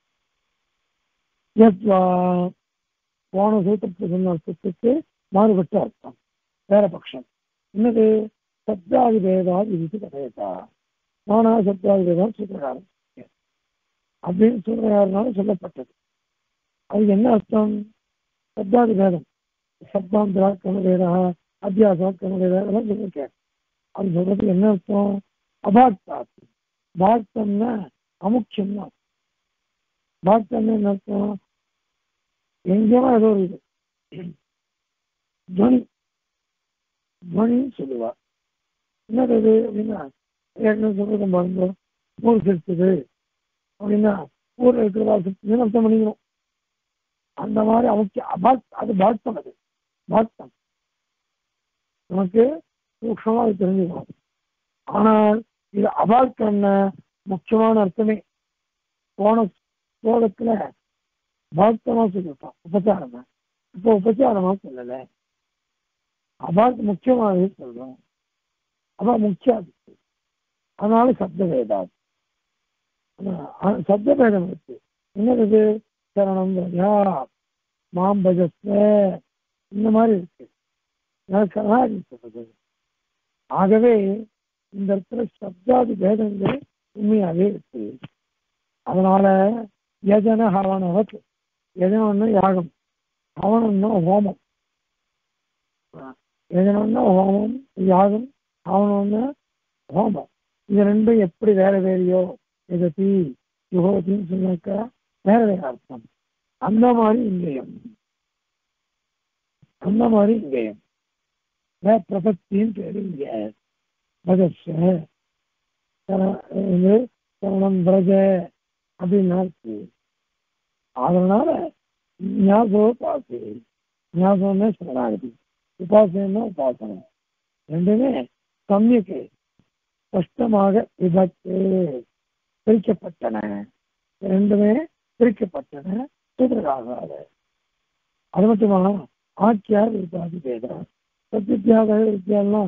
யத்வா போன சூத்திரத்தில் சொன்ன அர்த்தத்துக்கு மாறுபட்ட அர்த்தம் வேற பட்சம் என்னது சப்தாதி வேதாதி இது கதையதா நானா சப்தாதி வேதம் சூத்திரகாரம் அப்படின்னு சூத்திரகாரனால சொல்லப்பட்டது அது என்ன அர்த்தம் சப்தாதி வேதம் சப்தாந்திரா கமவேதா அத்தியாசா கமவேதா இதெல்லாம் சொல்லியிருக்கேன் அது சொல்றதுக்கு என்ன அர்த்தம் அபாக்தாத்து பாக்தம்னா அமுக்கியம்னா பாக்தம்னா என்ன அர்த்தம் எங்கேயுமா ஏதோ ஒரு இது துவனி துவனின்னு சொல்லுவா என்னது இது அப்படின்னா ஏற்கனவே சொல்றது பாருங்க ஊர் செலுத்துது அப்படின்னா ஊர்ல இருக்கிறதா செலுத்துதுன்னு அர்த்தம் பண்ணிக்கணும் அந்த மாதிரி அமுக்கிய அபாக் அது பாக்தம் அது பாக்தம் நமக்கு சூக்ஷமா அது தெரிஞ்சுக்கணும் ஆனால் இது அபாக்தம்னா முக்கியமான அர்த்தமே போன ஸ்லோகத்துல பாக்தமா சொல்லிட்டான் உபச்சாரமா இப்போ உபச்சாரமா சொல்லல அபாக் முக்கியமானது சொல்றோம் அப்ப முக்கியாது அதனால சப்த வேதாது சப்த பேதம் இருக்கு என்னது சரணம் யா மாம் பஜஸ்வ இந்த மாதிரி இருக்கு சரணாகி சொல்றது ஆகவே இந்த இடத்துல சப்தாதி பேதங்கள் உண்மையாவே இருக்கு அதனால யஜன ஹவனவத் யஜனம்னா யாகம் ஹவனம்னா ஹோமம் யஜனம்னா ஹோமம் யாகம் ஹவனம்னா ஹோமம் இது ரெண்டும் எப்படி வேற வேறையோ எதத்தி யுகோத்தின்னு சொன்னாக்கா வேற வேற அர்த்தம் அந்த மாதிரி இங்கேயும் அந்த மாதிரி இங்கேயும் வே பிரபத்தின்னு பேரு இங்க பகத்ஷ சரணம் பிரஜ அப்படின்னா இருக்கு அதனால ஞாபகோபாசி ஞாபகமே சரணாகதி உபாசனா உபாசனம் ரெண்டுமே சமயக்கு ஸ்பஷ்டமாக விபத்து பிரிக்கப்பட்டன ரெண்டுமே பிரிக்கப்பட்டன சூத்திரகாக அது மட்டுமா ஆக்கியார் விருப்பாதி பேதம் சத்தியாத வித்தியாலாம்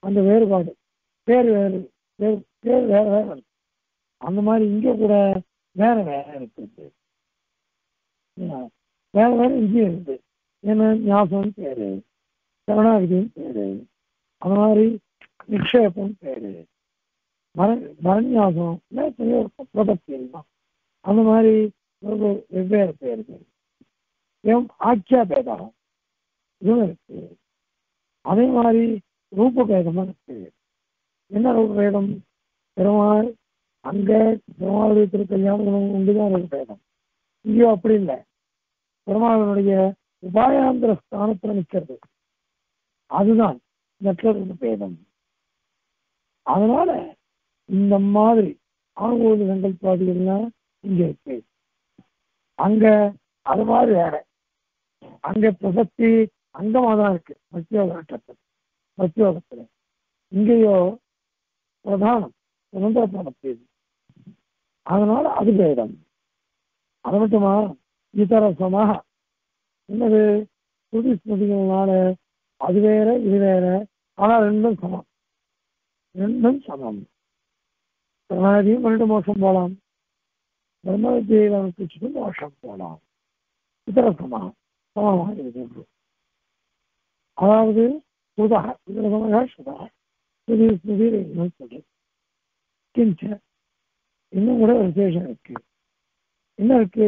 அந்த வேறுபாடு பேர் வேறு வேறு பேர் வேற வேற இருக்கு அந்த மாதிரி இங்கே கூட வேற வேற இருக்குது ஏன்? வேற வேற இங்கேயும் இருக்குது ஏன்னா ஞாபகம் பேரு கருணாகதின்னு பேரு அந்த மாதிரி நிக்ஷேபம் பேரு மர மரண்யாசம் பிரபத்தி தான் அந்த மாதிரி ஒரு வெவ்வேறு பேர்கள் ஏன் ஆட்சியா பேதம் இதுவும் இருக்கு அதே மாதிரி ரூப பேதமும் இருக்கு என்ன ரூப பேதம் பெருமாள் அங்க பெருமாளுடைய திருக்கல்யாணம் உண்டுதான் ரூப பேதம் இங்கேயோ அப்படி இல்லை பெருமாளுடைய உபாயாந்திர ஸ்தானத்துல நிற்கிறது அதுதான் மற்ற ரூப பேதம் அதனால இந்த மாதிரி ஆங்கோடு சங்கல்பாதிகள்லாம் இங்க இருக்கு அங்க அது மாதிரி வேற அங்க பிரசக்தி அங்கமா தான் இருக்கு மத்தியோக கட்டத்தில் மத்தியோகத்துல இங்கேயோ பிரதானம் சுதந்திர பிரமத்தி இது அதனால அது வேதம் அது மட்டுமா இதரசமாக என்னது ஸ்ருதி ஸ்மிருதிகள்னால அது வேற இது வேற ஆனா ரெண்டும் சமம் ரெண்டும் சமம் பிரணாதியும் பண்ணிட்டு மோசம் போகலாம் பிரம்ம வித்தியை அனுப்பிச்சுட்டு மோசம் போகலாம் இதர சமம் சமமாக இருக்கிறது அதாவது சுதா இதர சமக சுதா ஸ்ருதி ஸ்மிருதி ரெண்டும் சொல்லு கிஞ்ச இன்னும் கூட ஒரு விசேஷம் இருக்கு என்ன இருக்கு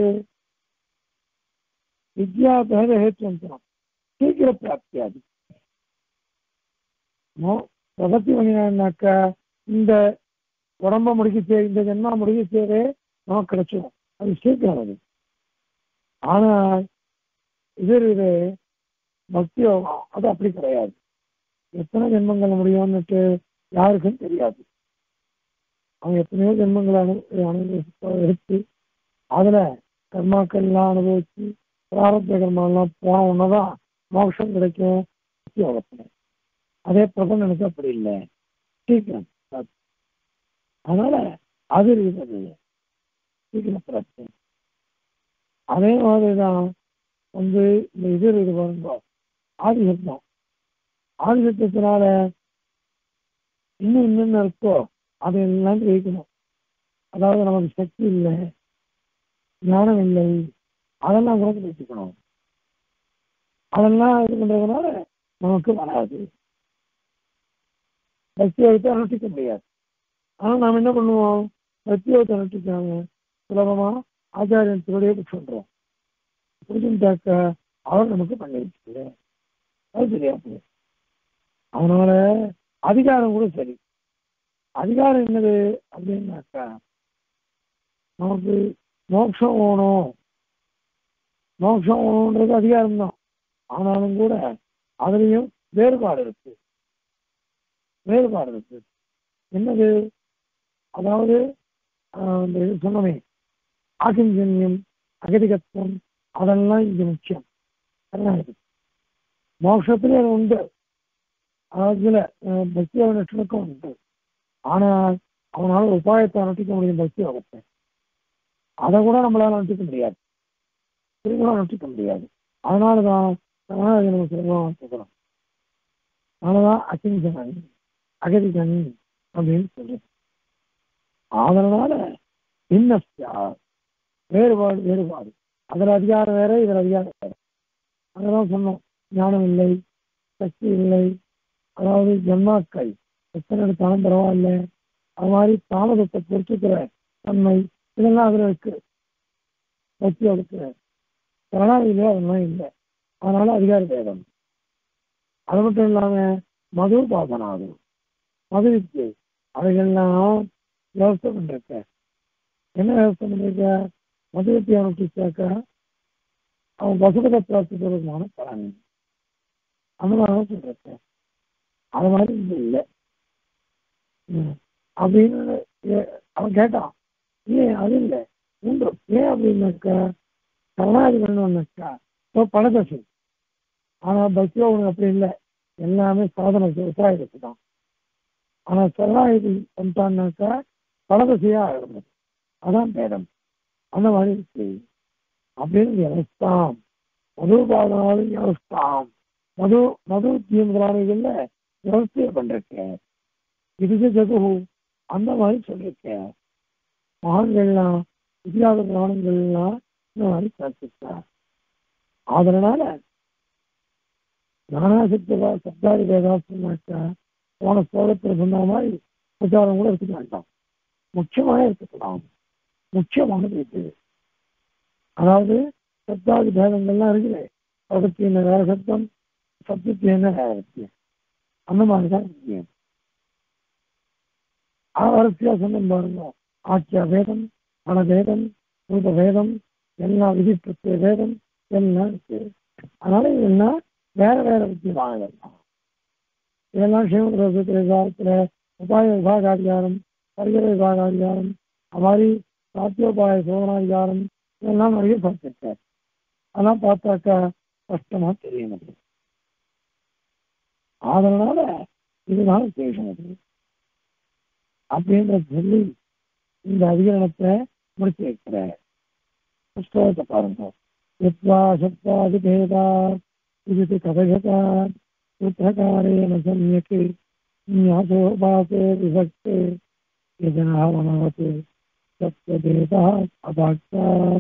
வித்யா பேத ஹேத்துவம் சீக்கிர பிராப்தியாது பிரபத்தி பண்ணினாக்கா இந்த உடம்ப முடிக்கச்சே இந்த ஜென்மா முடிக்கச்சேவே நமக்கு கிடைச்சிடும் அது சீக்கிரம் அது ஆனா இது இது பக்தி யோகம் அது அப்படி கிடையாது எத்தனை ஜென்மங்கள் முடியும்னுட்டு யாருக்கும் தெரியாது அவன் எத்தனையோ ஜென்மங்களை அனு அனுபவிச்சு எடுத்து அதுல கர்மாக்கள்லாம் அனுபவிச்சு பிராரத்த கர்மாலாம் போன உடனேதான் மோட்சம் கிடைக்கும் பக்தி யோகத்துல அதே பிரபஞ்சனுக்கு அப்படி இல்லை சீக்கிரம் அதனால அது இருக்குது சீக்கிரம் பிரச்சனை அதே மாதிரிதான் வந்து இந்த இது இது பாருங்க ஆதிசத்தம் ஆதிசத்தினால இன்னும் என்னென்ன இருக்கோ அதையெல்லாம் ஜெயிக்கணும் அதாவது நமக்கு சக்தி இல்லை ஞானம் இல்லை அதெல்லாம் கூட ஜெயிச்சுக்கணும் அதெல்லாம் இது பண்றதுனால நமக்கு வராது பக்தியோகத்தை அனுஷ்டிக்க முடியாது ஆனால் நாம் என்ன பண்ணுவோம் பக்தியோகத்தை அனுஷ்டிக்காங்க சுலபமா ஆச்சாரியன் திருடைய சொல்றோம் புரிஞ்சுட்டாக்க அவர் நமக்கு பண்ணி வச்சுக்கல அது சரியா போகுது அதனால அதிகாரம் கூட சரி அதிகாரம் என்னது அப்படின்னாக்கா நமக்கு மோட்சம் வேணும் மோட்சம் வேணுன்றது அதிகாரம் தான் ஆனாலும் கூட அதுலேயும் வேறுபாடு இருக்கு வேறுபாடு இருக்கு என்னது அதாவது இந்த இது சொன்னமே ஆகிஞ்சன்யம் அகதிகத்துவம் அதெல்லாம் இங்க முக்கியம் அதெல்லாம் இருக்கு மோட்சத்திலே அது உண்டு அதுல பக்தி யோகனுக்கும் உண்டு ஆனால் அவனால உபாயத்தை அனுட்டிக்க முடியும் பக்தி யோகத்தை அதை கூட நம்மளால அனுட்டிக்க முடியாது திரும்ப அனுட்டிக்க முடியாது அதனாலதான் அதனால நம்ம சிறப்பாக கேட்கணும் அதனாலதான் அகிஞ்சனன் அகதிகன் அப்படின்னு சொல்றது அதனால இன்னஸ்யா வேறுபாடு வேறுபாடு அதில் அதிகாரம் வேற இதில் அதிகாரம் வேற அதெல்லாம் சொன்னோம் ஞானம் இல்லை சக்தி இல்லை அதாவது ஜன்மாக்கள் எத்தனை எடுத்தாலும் பரவாயில்ல அது மாதிரி தாமதத்தை பொறுத்துக்கிற தன்மை இதெல்லாம் அதில் இருக்கு சக்தி இருக்கு கருணாநிதியிலே அதெல்லாம் இல்லை அதனால அதிகார பேதம் அது மட்டும் இல்லாம மது பாசனாது மது வித்து அவைகள்லாம் விவசாயம் பண்ணிருக்க என்ன விவசாயம் பண்ணிருக்க மது வித்தி அனுப்பிச்சாக்க அவன் பசுபத பிராப்திபூர்வமான பலன் அந்த மாதிரி சொல்லிருக்க அது மாதிரி இங்க இல்லை அப்படின்னு அவன் கேட்டான் ஏன் அது இல்லை உண்டு ஏன் அப்படின்னாக்கா கருணாதிபன் ஒன்றுக்கா இப்போ பணதசை ஆனால் பக்தியோ உனக்கு அப்படி இல்லை எல்லாமே சாதனை உபாயத்துக்கு தான் ஆனால் சரணாகதி பண்ணிட்டான்னாக்கா பணதசையாக ஆகிடும் அதான் பேதம் அந்த மாதிரி இருக்கு அப்படின்னு வியவஸ்தாம் மது பாதனாலும் வியவஸ்தாம் மது மது தீ முதலானவைகள்ல விவசாயம் பண்ணிருக்கேன் இதுக்கு ஜகு அந்த மாதிரி சொல்லியிருக்கேன் மகான்கள்லாம் இதிகாத புராணங்கள்லாம் இந்த மாதிரி கற்பித்தார் அதனால நானாசக்திவா சப்தாதி வேதாசனாக்கா போன ஸ்லோகத்தில் சொன்ன மாதிரி பிரச்சாரம் கூட எடுத்துக்க வேண்டாம் முக்கியமாக எடுத்துக்கலாம் முக்கியமானது இது அதாவது சப்தாதி பேதங்கள்லாம் இருக்குது பதத்தி என்ன வேற சப்தம் சப்தத்தி என்ன வேற சத்தியம் அந்த மாதிரி தான் முக்கியம் வரிசையா சொன்ன பாருங்க ஆக்கிய வேதம் பண வேதம் ரூப வேதம் எல்லாம் விதி பிரத்ய வேதம் எல்லாம் இருக்கு அதனால இதெல்லாம் வேற வேற முக்கியமான இதெல்லாம் இதெல்லாம் சிவகிரகத்தில் விவாதத்தில் உபாய விபாகாதிகாரம் பரிகர விபாகாதிகாரம் அது மாதிரி சாத்தியோபாய சோதனாதிகாரம் இதெல்லாம் நிறைய பார்த்துருக்கார் அதெல்லாம் பார்த்தாக்கா கஷ்டமா தெரியும் அது அதனால இதுதான் விசேஷம் அது அப்படின்ற சொல்லி இந்த அதிகரணத்தை முடிச்சு வைக்கிற புஸ்தகத்தை பாருங்க यत्वा शब्दादिभेदा इति कथयता सूत्रकारेण सम्यक् न्यासोपासे विभक्ते यजनावनवत् सत्यभेदः अभाक्तान्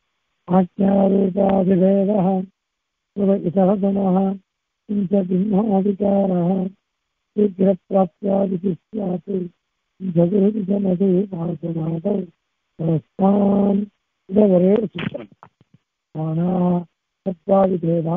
आज्ञारूपादिभेदः पुर इतरगुणः किञ्च भिन्नाधिकारः शीघ्रप्राप्त्यादिति स्यात् जगति जनते भाषणादौ परस्तान् इदवरे सूत्रम् நானா சத்தாதி பேதா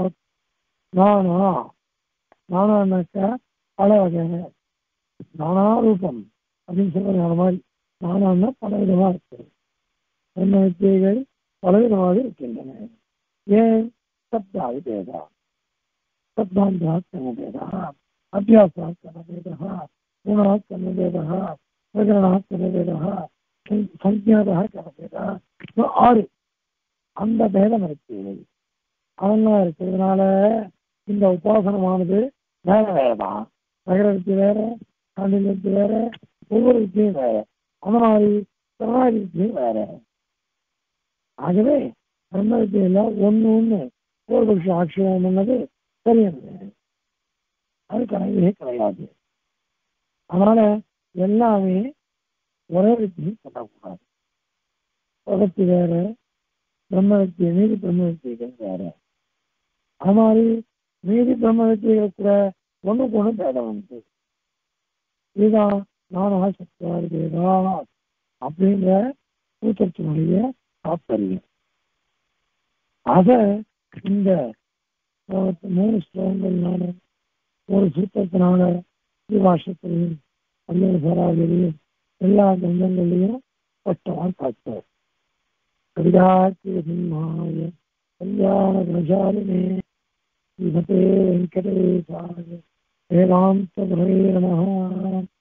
நானா நானான்னாக்கா பல வகை நானா ரூபம் அப்படின்னு சொல்றது அந்த மாதிரி நானான்னா பல விதமா இருக்கு என்ன வித்தியைகள் பலவிதமாக இருக்கின்றன ஏன் சப்தாதி பேதா சப்தாந்தா கர்மபேதா அபியாசா கர்மபேதா குணா கர்மபேதா பிரகரணா கர்மபேதா சஞ்ஞாதா கர்மபேதா ஆறு அந்த பேதம் இருக்கு அதெல்லாம் இருக்கிறதுனால இந்த உபாசனமானது வேற வேற தான் நகரத்து வேற காண்டிலத்து வேற ஒவ்வொரு வித்தியும் வேற அந்த மாதிரி பிரணாதி வித்தியும் வேற ஆகவே பிரம்ம வித்தியில ஒன்று ஒன்று ஒரு வருஷம் ஆட்சியம் பண்ணது சரியாது அது கிடையவே கிடையாது அதனால எல்லாமே ஒரே வித்தியும் பண்ணக்கூடாது பகத்து வேற பிரம்ம வித்தியை மீதி பிரம்ம வித்தியைகள் வேற அது மாதிரி மீதி பிரம்ம வித்தியைகள் கூட ஒண்ணுக்கு ஒண்ணு பேதம் உண்டு இதுதான் நானா சக்தியார் வேதா அப்படின்ற கூட்டத்தினுடைய தாற்பயம் அத இந்த மூணு ஸ்லோகங்கள்னால ஒரு சூத்திரத்தினால ஸ்ரீபாஷத்திலையும் அல்லது சராவிலையும் எல்லா கந்தங்கள்லையும் ஸ்பஷ்டமாக காட்டார் कविदाचिरसिंहाय कल्याणगुणशालिने श्रीमते वेङ्कटेशाय वेदान्तगुरवे नमः